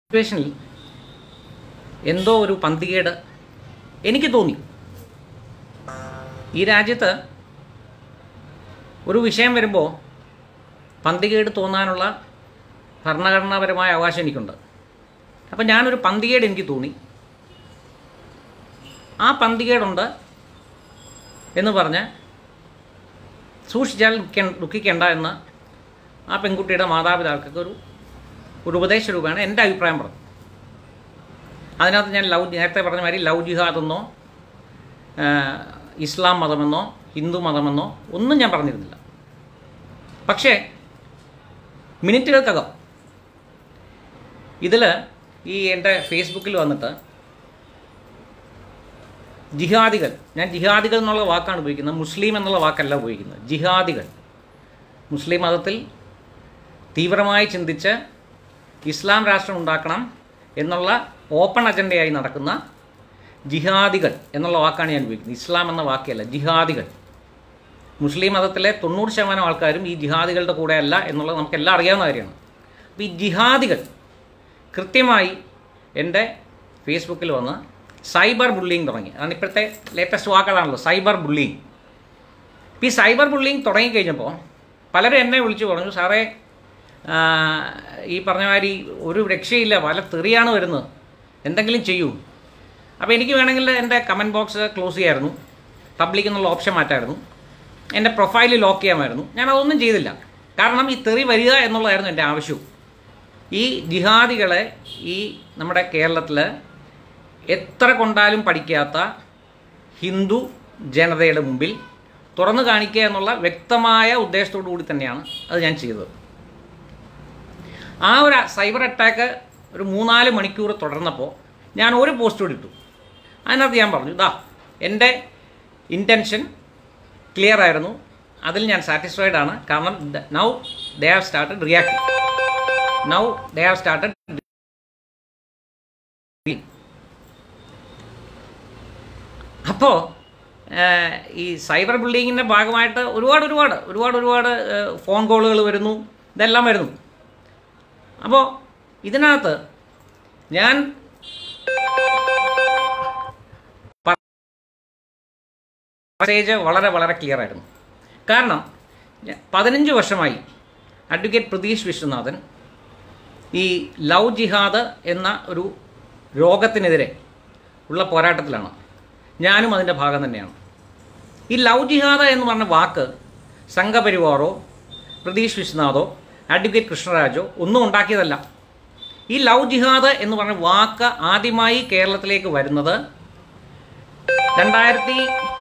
സിറ്റുവേഷനിൽ എന്തോ ഒരു പന്തികേട് എനിക്ക് തോന്നി ഈ രാജ്യത്ത് ഒരു വിഷയം വരുമ്പോൾ പന്തികേട് തോന്നാനുള്ള ഭരണഘടനാപരമായ അവകാശം എനിക്കുണ്ട് അപ്പം ഞാനൊരു പന്തികേട് എനിക്ക് തോന്നി ആ പന്തികേടുണ്ട് എന്ന് പറഞ്ഞ് സൂക്ഷിച്ചാൽ ദുഃഖ- ദുഃഖിക്കേണ്ട എന്ന് ആ പെൺകുട്ടിയുടെ മാതാപിതാക്കൾക്ക് ഒരു ഒരു ഉപദേശ രൂപമാണ് എൻ്റെ അഭിപ്രായം പറഞ്ഞു അതിനകത്ത് ഞാൻ ലവ് നേരത്തെ പറഞ്ഞ മാതിരി ലവ് ജിഹാദ് എന്നോ ആ, ഇസ്ലാം മതമെന്നോ ഹിന്ദു മതമെന്നോ ഒന്നും ഞാൻ പറഞ്ഞിരുന്നില്ല പക്ഷേ മിനിറ്റുകൾക്കകം ഇതിൽ ഈ എൻ്റെ ഫേസ്ബുക്കിൽ വന്നിട്ട് ജിഹാദികൾ ഞാൻ ജിഹാദികൾ എന്നുള്ള വാക്കാണ് ഉപയോഗിക്കുന്നത് മുസ്ലിം എന്നുള്ള വാക്കല്ല ഉപയോഗിക്കുന്നത് ജിഹാദികൾ മുസ്ലിം മതത്തിൽ തീവ്രമായി ചിന്തിച്ച് ഇസ്ലാം രാഷ്ട്രം ഉണ്ടാക്കണം എന്നുള്ള ഓപ്പൺ അജണ്ടയായി നടക്കുന്ന ജിഹാദികൾ എന്നുള്ള വാക്കാണ് ഞാൻ ഉപയോഗിക്കുന്നത് ഇസ്ലാം എന്ന വാക്കല്ല ജിഹാദികൾ മുസ്ലിം മതത്തിലെ തൊണ്ണൂറ് ശതമാനം ആൾക്കാരും ഈ ജിഹാദികളുടെ കൂടെ അല്ല എന്നുള്ളത് നമുക്കെല്ലാം അറിയാവുന്ന കാര്യമാണ് അപ്പോൾ ഈ ജിഹാദികൾ കൃത്യമായി എൻ്റെ ഫേസ്ബുക്കിൽ വന്ന് സൈബർ ബുള്ളിങ് തുടങ്ങി അതാണ് ഇപ്പോഴത്തെ ലേറ്റസ്റ്റ് വാക്കുകളാണല്ലോ സൈബർ ബുള്ളിങ് ഇപ്പോൾ ഈ സൈബർ ബുള്ളിങ് തുടങ്ങിക്കഴിഞ്ഞപ്പോൾ പലരും എന്നെ വിളിച്ചു പറഞ്ഞു സാറേ ആ, ഈ പറഞ്ഞ മാതിരി ഒരു രക്ഷയില്ല പല തെറിയാണ് വരുന്നത് എന്തെങ്കിലും ചെയ്യൂ അപ്പോൾ എനിക്ക് വേണമെങ്കിൽ എൻ്റെ കമൻറ്റ് ബോക്സ് ക്ലോസ് ചെയ്യായിരുന്നു പബ്ലിക് എന്നുള്ള ഓപ്ഷൻ മാറ്റായിരുന്നു എൻ്റെ പ്രൊഫൈൽ ലോക്ക് ചെയ്യാമായിരുന്നു ഞാൻ അതൊന്നും ചെയ്തില്ല കാരണം ഈ തെറി വരിക എന്നുള്ളതായിരുന്നു എൻ്റെ ആവശ്യവും ഈ ജിഹാദികളെ ഈ നമ്മുടെ കേരളത്തിൽ എത്ര കൊണ്ടാലും പഠിക്കാത്ത ഹിന്ദു ജനതയുടെ മുമ്പിൽ തുറന്നു കാണിക്കുക എന്നുള്ള വ്യക്തമായ ഉദ്ദേശത്തോടു കൂടി തന്നെയാണ് അത് ഞാൻ ചെയ്തത് ആ ഒരു സൈബർ അറ്റാക്ക് ഒരു മൂന്നാല് മണിക്കൂർ തുടർന്നപ്പോൾ ഞാൻ ഒരു പോസ്റ്റ് കൂടി ഇട്ടു അതിനകത്ത് ഞാൻ പറഞ്ഞു ഇതാ എൻ്റെ ഇൻറ്റൻഷൻ ക്ലിയർ ആയിരുന്നു അതിൽ ഞാൻ സാറ്റിസ്ഫൈഡ് ആണ് കാരണം now they have started react now they have started അപ്പോൾ ഈ സൈബർ ബുള്ളിങ്ങിൻ്റെ ഭാഗമായിട്ട് ഒരുപാട് ഒരുപാട് ഒരുപാട് ഒരുപാട് ഏഹ്, ഫോൺ കോളുകൾ വരുന്നു ഇതെല്ലാം വരുന്നു അപ്പോൾ ഇതിനകത്ത് ഞാൻ മെസ്സേജ് വളരെ വളരെ ക്ലിയർ ആയിരുന്നു കാരണം ഞ- പതിനഞ്ച് വർഷമായി അഡ്വക്കേറ്റ് പ്രതീഷ് വിശ്വനാഥൻ ഈ ലവ് ജിഹാദ് എന്ന ഒരു രോഗത്തിനെതിരെ ഉള്ള പോരാട്ടത്തിലാണ് ഞാനും അതിൻ്റെ ഭാഗം തന്നെയാണ് ഈ ലവ് ജിഹാദ് എന്ന് പറഞ്ഞ വാക്ക് സംഘപരിവാറോ പ്രതീഷ് വിശ്വനാഥോ അഡ്വക്കേറ്റ് കൃഷ്ണരാജോ ഒന്നും ഉണ്ടാക്കിയതല്ല ഈ ലവ് ജിഹാദ് എന്ന് പറഞ്ഞ വാക്ക് ആദ്യമായി കേരളത്തിലേക്ക് വരുന്നത് രണ്ടായിരത്തി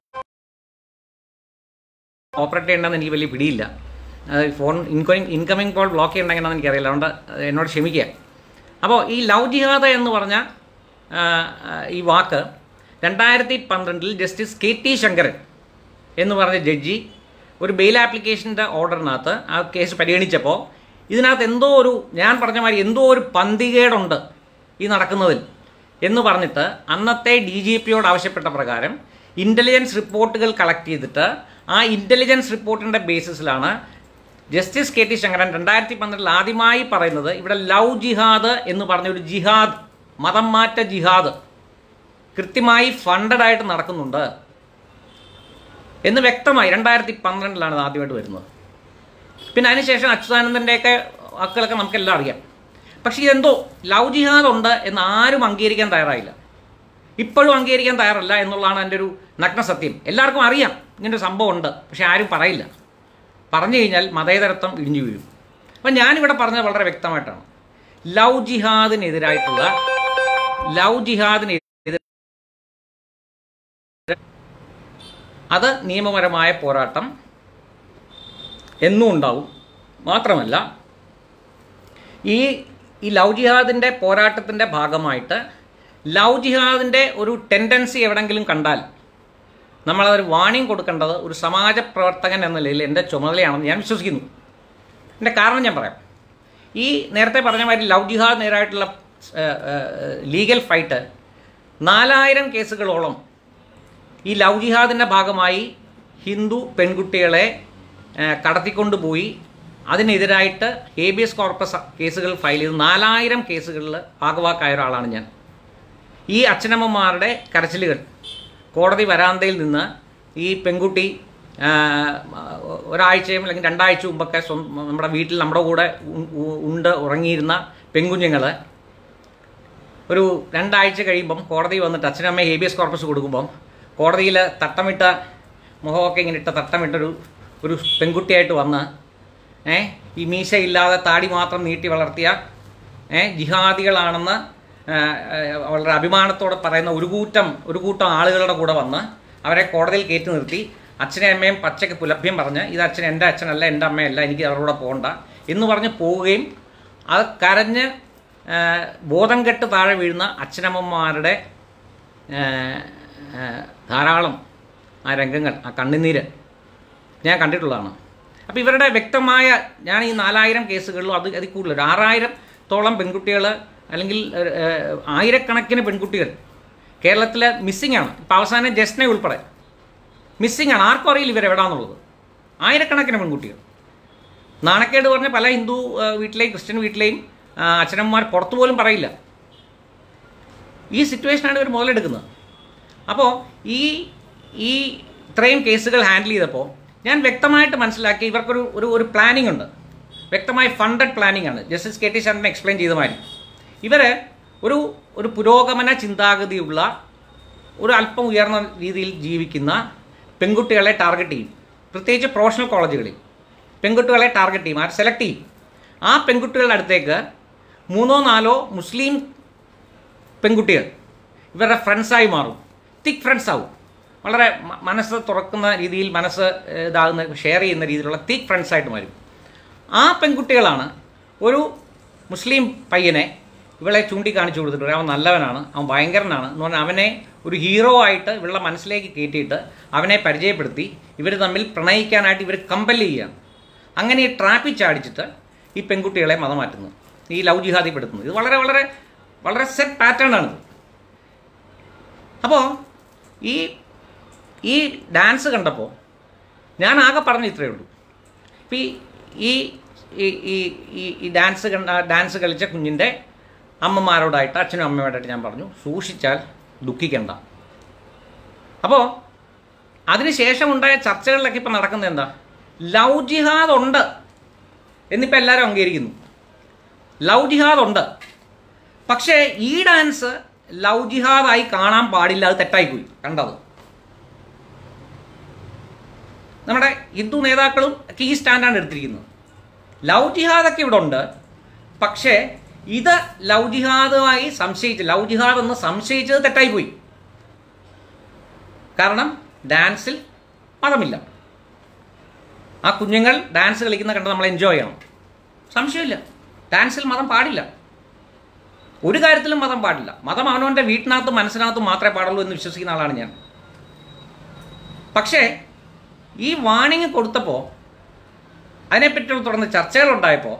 ഓപ്പറേറ്റ് ചെയ്യണമെന്ന് എനിക്ക് വലിയ പിടിയില്ല അത് phone incoming incoming call block ചെയ്യണമെന്നാണ് എനിക്കറിയില്ല അതുകൊണ്ട് എന്നോട് ക്ഷമിക്കുക അപ്പോൾ ഈ ലവ് ജിഹാദ് എന്ന് പറഞ്ഞ ആ, ആ, ഈ വാക്ക് രണ്ടായിരത്തി പന്ത്രണ്ടിൽ ജസ്റ്റിസ് കെ ടി ശങ്കരൻ എന്ന് പറഞ്ഞ ജഡ്ജി ഒരു ബെയിൽ ആപ്ലിക്കേഷൻ്റെ ഓർഡറിനകത്ത് ആ കേസ് പരിഗണിച്ചപ്പോൾ ഇതിനകത്ത് എന്തോ ഒരു ഞാൻ പറഞ്ഞ മാതിരി എന്തോ ഒരു പന്തികേടുണ്ട് ഈ നടക്കുന്നതിൽ എന്ന് പറഞ്ഞിട്ട് അന്നത്തെ ഡി ജി പിയോട് ആവശ്യപ്പെട്ട പ്രകാരം ഇൻ്റലിജൻസ് റിപ്പോർട്ടുകൾ കളക്ട് ചെയ്തിട്ട് ആ ഇൻ്റലിജൻസ് റിപ്പോർട്ടിൻ്റെ ബേസിസിലാണ് ജസ്റ്റിസ് കെ ടി ശങ്കരൻ രണ്ടായിരത്തി പന്ത്രണ്ടിൽ ആദ്യമായി പറയുന്നത് ഇവിടെ ലവ് ജിഹാദ് എന്ന് പറഞ്ഞ ഒരു ജിഹാദ് മതം മാറ്റ ജിഹാദ് കൃത്യമായി ഫണ്ടഡ് ആയിട്ട് നടക്കുന്നുണ്ട് എന്ന് വ്യക്തമായി രണ്ടായിരത്തി പന്ത്രണ്ടിലാണ് ഇത് ആദ്യമായിട്ട് വരുന്നത് പിന്നെ അതിനുശേഷം അച്യുതാനന്ദൻ്റെയൊക്കെ വാക്കുകളൊക്കെ നമുക്കെല്ലാം അറിയാം പക്ഷേ ഇതെന്തോ ലവ് ജിഹാദ് ഉണ്ട് എന്ന് ആരും അംഗീകരിക്കാൻ തയ്യാറായില്ല ഇപ്പോഴും അംഗീകരിക്കാൻ തയ്യാറല്ല എന്നുള്ളതാണ് എൻ്റെ ഒരു നഗ്ന സത്യം എല്ലാവർക്കും അറിയാം ഇങ്ങനൊരു സംഭവം ഉണ്ട് പക്ഷെ ആരും പറയില്ല പറഞ്ഞു കഴിഞ്ഞാൽ മതേതരത്വം ഇടിഞ്ഞു വീഴും അപ്പം ഞാനിവിടെ പറഞ്ഞത് വളരെ വ്യക്തമായിട്ടാണ് ലവ് ജിഹാദിനെതിരായിട്ടുള്ള ലവ് ജിഹാദിനെതിരെ അത് നിയമപരമായ പോരാട്ടം എന്നും ഉണ്ടാവും മാത്രമല്ല ഈ ഈ ലവ് ജിഹാദിൻ്റെ പോരാട്ടത്തിൻ്റെ ഭാഗമായിട്ട് ലവ് ജിഹാദിൻ്റെ ഒരു ടെൻഡൻസി എവിടെങ്കിലും കണ്ടാൽ നമ്മളതൊരു വാണിംഗ് കൊടുക്കേണ്ടത് ഒരു സമാജ പ്രവർത്തകൻ എന്ന നിലയിൽ എൻ്റെ ചുമതലയാണെന്ന് ഞാൻ വിശ്വസിക്കുന്നു എൻ്റെ കാരണം ഞാൻ പറയാം ഈ നേരത്തെ പറഞ്ഞ മാതിരി ലവ് ജിഹാദിനെതിരായിട്ടുള്ള ലീഗൽ ഫൈറ്റ് നാലായിരം കേസുകളോളം ഈ ലവ് ജിഹാദിൻ്റെ ഭാഗമായി ഹിന്ദു പെൺകുട്ടികളെ ഏഹ്, കടത്തിക്കൊണ്ടുപോയി അതിനെതിരായിട്ട് ഹേബിയസ് കോർപ്പസ് കേസുകൾ ഫയൽ ചെയ്ത് നാലായിരം കേസുകളിൽ ഭാഗവാക്കായ ഒരാളാണ് ഞാൻ ഈ അച്ഛനമ്മമാരുടെ കരച്ചിലുകൾ കോടതി വരാന്തയിൽ നിന്ന് ഈ പെൺകുട്ടി ആ, ഒരാഴ്ചയും അല്ലെങ്കിൽ രണ്ടാഴ്ച മുമ്പൊക്കെ സ്വ- നമ്മുടെ വീട്ടിൽ നമ്മുടെ കൂടെ ഉ- ഉ- ഉണ്ട് ഉറങ്ങിയിരുന്ന പെൺകുഞ്ഞുങ്ങൾ ഒരു രണ്ടാഴ്ച കഴിയുമ്പം കോടതി വന്നിട്ട് അച്ഛനമ്മ ഹേബിയസ് കോർപ്പസ് കൊടുക്കുമ്പം കോടതിയിൽ തട്ടമിട്ട മുഖമൊക്കെ ഇങ്ങനെ ഇട്ട തട്ടമിട്ടൊരു ഒരു പെൺകുട്ടിയായിട്ട് വന്ന് ഏ ഈ മീശയില്ലാതെ താടി മാത്രം നീട്ടി വളർത്തിയ ഏ ജിഹാദികളാണെന്ന് ആ, ആ, വളരെ അഭിമാനത്തോടെ പറയുന്ന ഒരു കൂട്ടം ഒരു കൂട്ടം ആളുകളുടെ കൂടെ വന്ന് അവരെ കോടതിയിൽ കയറ്റി നിർത്തി അച്ഛനെ അമ്മയും പച്ചയ്ക്ക് പുലഭ്യം പറഞ്ഞ് ഇത് അച്ഛൻ എൻ്റെ അച്ഛനല്ല എൻ്റെ അമ്മയല്ല എനിക്ക് അവരുടെ കൂടെ പോകണ്ട എന്ന് പറഞ്ഞ് പോവുകയും അത് കരഞ്ഞ് ആ, ബോധം കെട്ട് താഴെ വീഴുന്ന അച്ഛനമ്മമാരുടെ ആ, ആ, ധാരാളം ആ രംഗങ്ങൾ ആ കണ്ണുനീര് ഞാൻ കണ്ടിട്ടുള്ളതാണ് അപ്പോൾ ഇവരുടെ വ്യക്തമായ ഞാൻ ഈ നാലായിരം കേസുകളിലും അത് അതിൽ കൂടുതൽ ഒരു ആറായിരത്തോളം പെൺകുട്ടികൾ അല്ലെങ്കിൽ ഏഹ്, ഏഹ്, ആയിരക്കണക്കിന് പെൺകുട്ടികൾ കേരളത്തിൽ മിസ്സിംഗ് ആണ് ഇപ്പോൾ അവസാനം ജസ്നെ ഉൾപ്പെടെ മിസ്സിംഗ് ആണ് ആർക്കും അറിയില്ല ഇവരെവിടാന്നുള്ളത് ആയിരക്കണക്കിന് പെൺകുട്ടികൾ നാണക്കേട് പറഞ്ഞ പല ഹിന്ദു ഏഹ്, വീട്ടിലെയും ക്രിസ്ത്യൻ വീട്ടിലെയും ആ, അച്ഛനമ്മമാർ പുറത്തു പോലും പറയില്ല ഈ സിറ്റുവേഷനാണ് ഇവർ മുതലെടുക്കുന്നത് അപ്പോൾ ഈ ഈ ഇത്രയും കേസുകൾ ഹാൻഡിൽ ചെയ്തപ്പോൾ ഞാൻ വ്യക്തമായിട്ട് മനസ്സിലാക്കി ഇവർക്കൊരു ഒരു ഒരു പ്ലാനിംഗ് ഉണ്ട് വ്യക്തമായി ഫണ്ടഡ് പ്ലാനിംഗ് ആണ് justice K T Sharma explain ചെയ്ത മാതിരി ഇവർ ഒരു ഒരു പുരോഗമന ചിന്താഗതിയുള്ള ഒരു അല്പം ഉയർന്ന രീതിയിൽ ജീവിക്കുന്ന പെൺകുട്ടികളെ ടാർഗറ്റ് ചെയ്യും പ്രത്യേകിച്ച് പ്രൊഫഷണൽ കോളേജുകളിൽ പെൺകുട്ടികളെ ടാർഗറ്റ് ചെയ്യും ആർ സെലക്ട് ചെയ്യും ആ പെൺകുട്ടികളുടെ അടുത്തേക്ക് മൂന്നോ നാലോ മുസ്ലിം പെൺകുട്ടികൾ ഇവരുടെ ഫ്രണ്ട്സായി മാറും തിക് ഫ്രണ്ട്സ് ആവും വളരെ മ- മനസ്സ് തുറക്കുന്ന രീതിയിൽ മനസ്സ് ഏഹ്, ഇതാകുന്ന ഷെയർ ചെയ്യുന്ന രീതിയിലുള്ള തിക് ഫ്രണ്ട്സായിട്ട് മാറും ആ പെൺകുട്ടികളാണ് ഒരു മുസ്ലിം പയ്യനെ ഇവളെ ചൂണ്ടിക്കാണിച്ചു കൊടുത്തിട്ട് അവൻ നല്ലവനാണ് അവൻ ഭയങ്കരനാണ് എന്ന് പറഞ്ഞാൽ അവനെ ഒരു ഹീറോ ആയിട്ട് ഇവളുടെ മനസ്സിലേക്ക് കയറ്റിയിട്ട് അവനെ പരിചയപ്പെടുത്തി ഇവർ തമ്മിൽ പ്രണയിക്കാനായിട്ട് ഇവർ കമ്പൽ ചെയ്യുകയാണ് അങ്ങനെ ഈ ട്രാപ്പിൽ ചാടിച്ചിട്ട് ഈ പെൺകുട്ടികളെ മതം മാറ്റുന്നു ഈ ലവ് ജിഹാദിപ്പെടുത്തുന്നത് ഇത് വളരെ വളരെ വളരെ സെറ്റ് പാറ്റേൺ ആണിത് അപ്പോൾ ഈ ഈ ഡാൻസ് കണ്ടപ്പോൾ ഞാൻ ആകെ പറഞ്ഞു ഇത്രയേ ഉള്ളൂ ഇപ്പം ഈ ഈ ഈ ഈ ഈ ഈ ഡാൻസ് കണ്ട ഡാൻസ് കളിച്ച കുഞ്ഞിൻ്റെ അമ്മമാരോടായിട്ട് അച്ഛനും അമ്മയോടായിട്ട് ഞാൻ പറഞ്ഞു സൂക്ഷിച്ചാൽ ദുഃഖിക്കണ്ട അപ്പോൾ അതിനുശേഷം ഉണ്ടായ ചർച്ചകളിലൊക്കെ ഇപ്പം നടക്കുന്നത് എന്താ ലവ് ജിഹാദ് ഉണ്ട് എന്നിപ്പോൾ എല്ലാവരും അംഗീകരിക്കുന്നു ലവ് ജിഹാദ് ഉണ്ട് പക്ഷേ ഈ ഡാൻസ് ലവ് ജിഹാദായി കാണാൻ പാടില്ല അത് തെറ്റായിപ്പോയി കണ്ടത് നമ്മുടെ ഹിന്ദു നേതാക്കളും ഒക്കെ ഈ സ്റ്റാൻഡാണ് എടുത്തിരിക്കുന്നത് ലവ് ജിഹാദൊക്കെ ഇവിടെ ഉണ്ട് പക്ഷേ ഇത് ലവ് ജിഹാദുമായി സംശയിച്ച് ലവ് ജിഹാദ് എന്ന് സംശയിച്ചത് തെറ്റായിപ്പോയി കാരണം ഡാൻസിൽ മതമില്ല ആ കുഞ്ഞുങ്ങൾ ഡാൻസ് കളിക്കുന്ന കണ്ട് നമ്മൾ എൻജോയ് ചെയ്യണം സംശയമില്ല ഡാൻസിൽ മതം പാടില്ല ഒരു കാര്യത്തിലും മതം പാടില്ല മതം അവനവൻ്റെ വീട്ടിനകത്തും മനസ്സിനകത്തും മാത്രമേ പാടുള്ളൂ എന്ന് വിശ്വസിക്കുന്ന ആളാണ് ഞാൻ പക്ഷേ ഈ വാണിംഗ് കൊടുത്തപ്പോൾ അതിനെപ്പറ്റി തുടർന്ന് ചർച്ചകളുണ്ടായപ്പോൾ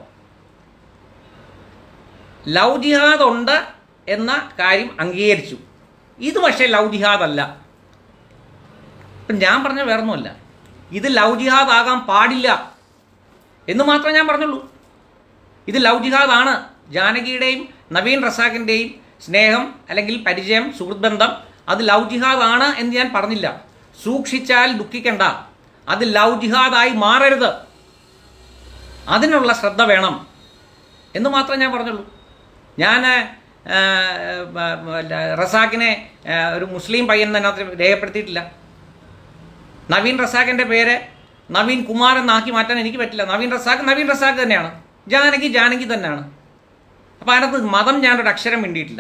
ലവ് ജിഹാദ് ഉണ്ട് എന്ന കാര്യം അംഗീകരിച്ചു ഇത് പക്ഷേ ലവ് ജിഹാദ് അല്ല ഇപ്പം ഞാൻ പറഞ്ഞ വേറൊന്നുമല്ല ഇത് ലവ് ജിഹാദ് ആകാൻ പാടില്ല എന്ന് മാത്രമേ ഞാൻ പറഞ്ഞുള്ളൂ ഇത് ലവ് ജിഹാദ് ആണ് ജാനകിയുടെയും നവീൻ റസാഖിൻ്റെയും സ്നേഹം അല്ലെങ്കിൽ പരിചയം സുഹൃത്ത് ബന്ധം അത് ലവ് ജിഹാദ് ആണ് എന്ന് ഞാൻ പറഞ്ഞില്ല സൂക്ഷിച്ചാൽ ദുഃഖിക്കണ്ട അത് ലവ് ജിഹാദായി മാറരുത് അതിനുള്ള ശ്രദ്ധ വേണം എന്ന് മാത്രമേ ഞാൻ പറഞ്ഞുള്ളൂ ഞാൻ ആ, ആ, ആ, റസാഖിനെ ആ, ഒരു മുസ്ലിം പയ്യൻ അതിനകത്ത് രേഖപ്പെടുത്തിയിട്ടില്ല നവീൻ റസാഖിൻ്റെ പേര് നവീൻ കുമാർ എന്നാക്കി മാറ്റാൻ എനിക്ക് പറ്റില്ല നവീൻ റസാഖ് നവീൻ റസാഖ് തന്നെയാണ് ജാനകി ജാനകി തന്നെയാണ് അപ്പോൾ അതിനകത്ത് മതം ഞാനൊരു അക്ഷരം മിണ്ടിയിട്ടില്ല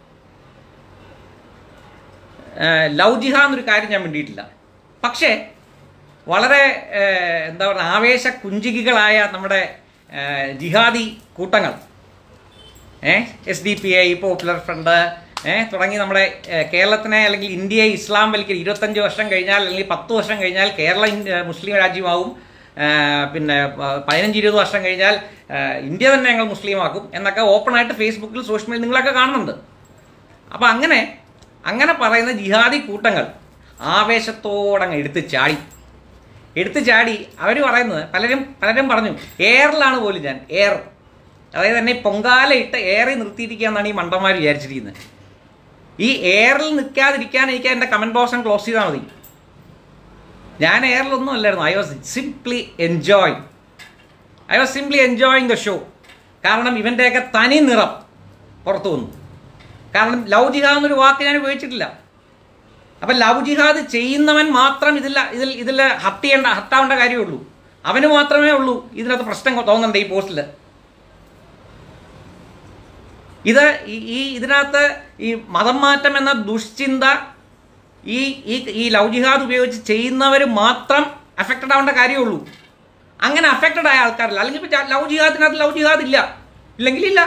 ലവ് ജിഹ എന്നൊരു കാര്യം ഞാൻ മിണ്ടിയിട്ടില്ല പക്ഷേ വളരെ ഏഹ്, എന്താ പറയുക ആവേശ കുഞ്ചികളായ നമ്മുടെ ഏഹ്, ജിഹാദി കൂട്ടങ്ങൾ S D P I popular front ഏഹ് തുടങ്ങി നമ്മുടെ ഏഹ്, കേരളത്തിനെ അല്ലെങ്കിൽ ഇന്ത്യയെ ഇസ്ലാം വലിക്കൽ ഇരുപത്തഞ്ച് വർഷം കഴിഞ്ഞാൽ അല്ലെങ്കിൽ പത്ത് വർഷം കഴിഞ്ഞാൽ കേരള ഇന്ത്യ- മുസ്ലിം രാജ്യമാവും ഏഹ്, പിന്നെ പ- പതിനഞ്ച് ഇരുപത് വർഷം കഴിഞ്ഞാൽ ഏഹ്, ഇന്ത്യ തന്നെ ഞങ്ങൾ മുസ്ലിമാക്കും എന്നൊക്കെ ഓപ്പണായിട്ട് ഫേസ്ബുക്കിൽ സോഷ്യൽ മീഡിയ നിങ്ങളൊക്കെ കാണുന്നുണ്ട് അപ്പം അങ്ങനെ അങ്ങനെ പറയുന്ന ജിഹാദി കൂട്ടങ്ങൾ ആവേശത്തോടങ്ങ് എടുത്ത് ചാടി എടുത്തു ചാടി അവർ പറയുന്നത് പലരും പലരും പറഞ്ഞു എയറിലാണ് പോലും ഞാൻ എയർ അതായത് എന്നെ പൊങ്കാല ഇട്ട് എയറിൽ നിർത്തിയിരിക്കുക എന്നാണ് ഈ മണ്ടന്മാർ വിചാരിച്ചിരിക്കുന്നത് ഈ എയറിൽ നിൽക്കാതിരിക്കാൻ എനിക്ക് എൻ്റെ കമൻറ്റ് ബോക്സ് ക്ലോസ് ചെയ്താൽ മതി ഞാൻ എയറിലൊന്നും അല്ലായിരുന്നു I was simply enjoy I was simply enjoying the show കാരണം ഇവൻ്റെയൊക്കെ തനി നിറം പുറത്തു വന്നു കാരണം ലവ് ജിഹാദ് എന്നൊരു വാക്ക് ഞാൻ ഉപയോഗിച്ചിട്ടില്ല അപ്പം ലവ് ജിഹാദ് ചെയ്യുന്നവൻ മാത്രം ഇതിൽ ഇതിൽ ഇതിൽ ഹർട്ട് ചെയ്യേണ്ട ഹർട്ടാവേണ്ട കാര്യമുള്ളൂ അവന് മാത്രമേ ഉള്ളൂ ഇതിനകത്ത് പ്രശ്നം തോന്നണ്ടേ ഈ പോസ്റ്റിൽ ഇത് ഈ- ഈ ഇതിനകത്ത് ഈ മതം മാറ്റം എന്ന ദുഷ്ചിന്ത ഈ ഈ ഈ ലവ് ജിഹാദ് ഉപയോഗിച്ച് ചെയ്യുന്നവർ മാത്രം അഫക്റ്റഡ് ആവേണ്ട കാര്യമുള്ളൂ അങ്ങനെ അഫക്റ്റഡ് ആയ ആൾക്കാരില്ല അല്ലെങ്കിൽ ഇപ്പം ലവ് ജിഹാദിനകത്ത് ലവ് ജിഹാദ് ഇല്ല ഇല്ലെങ്കിൽ ഇല്ല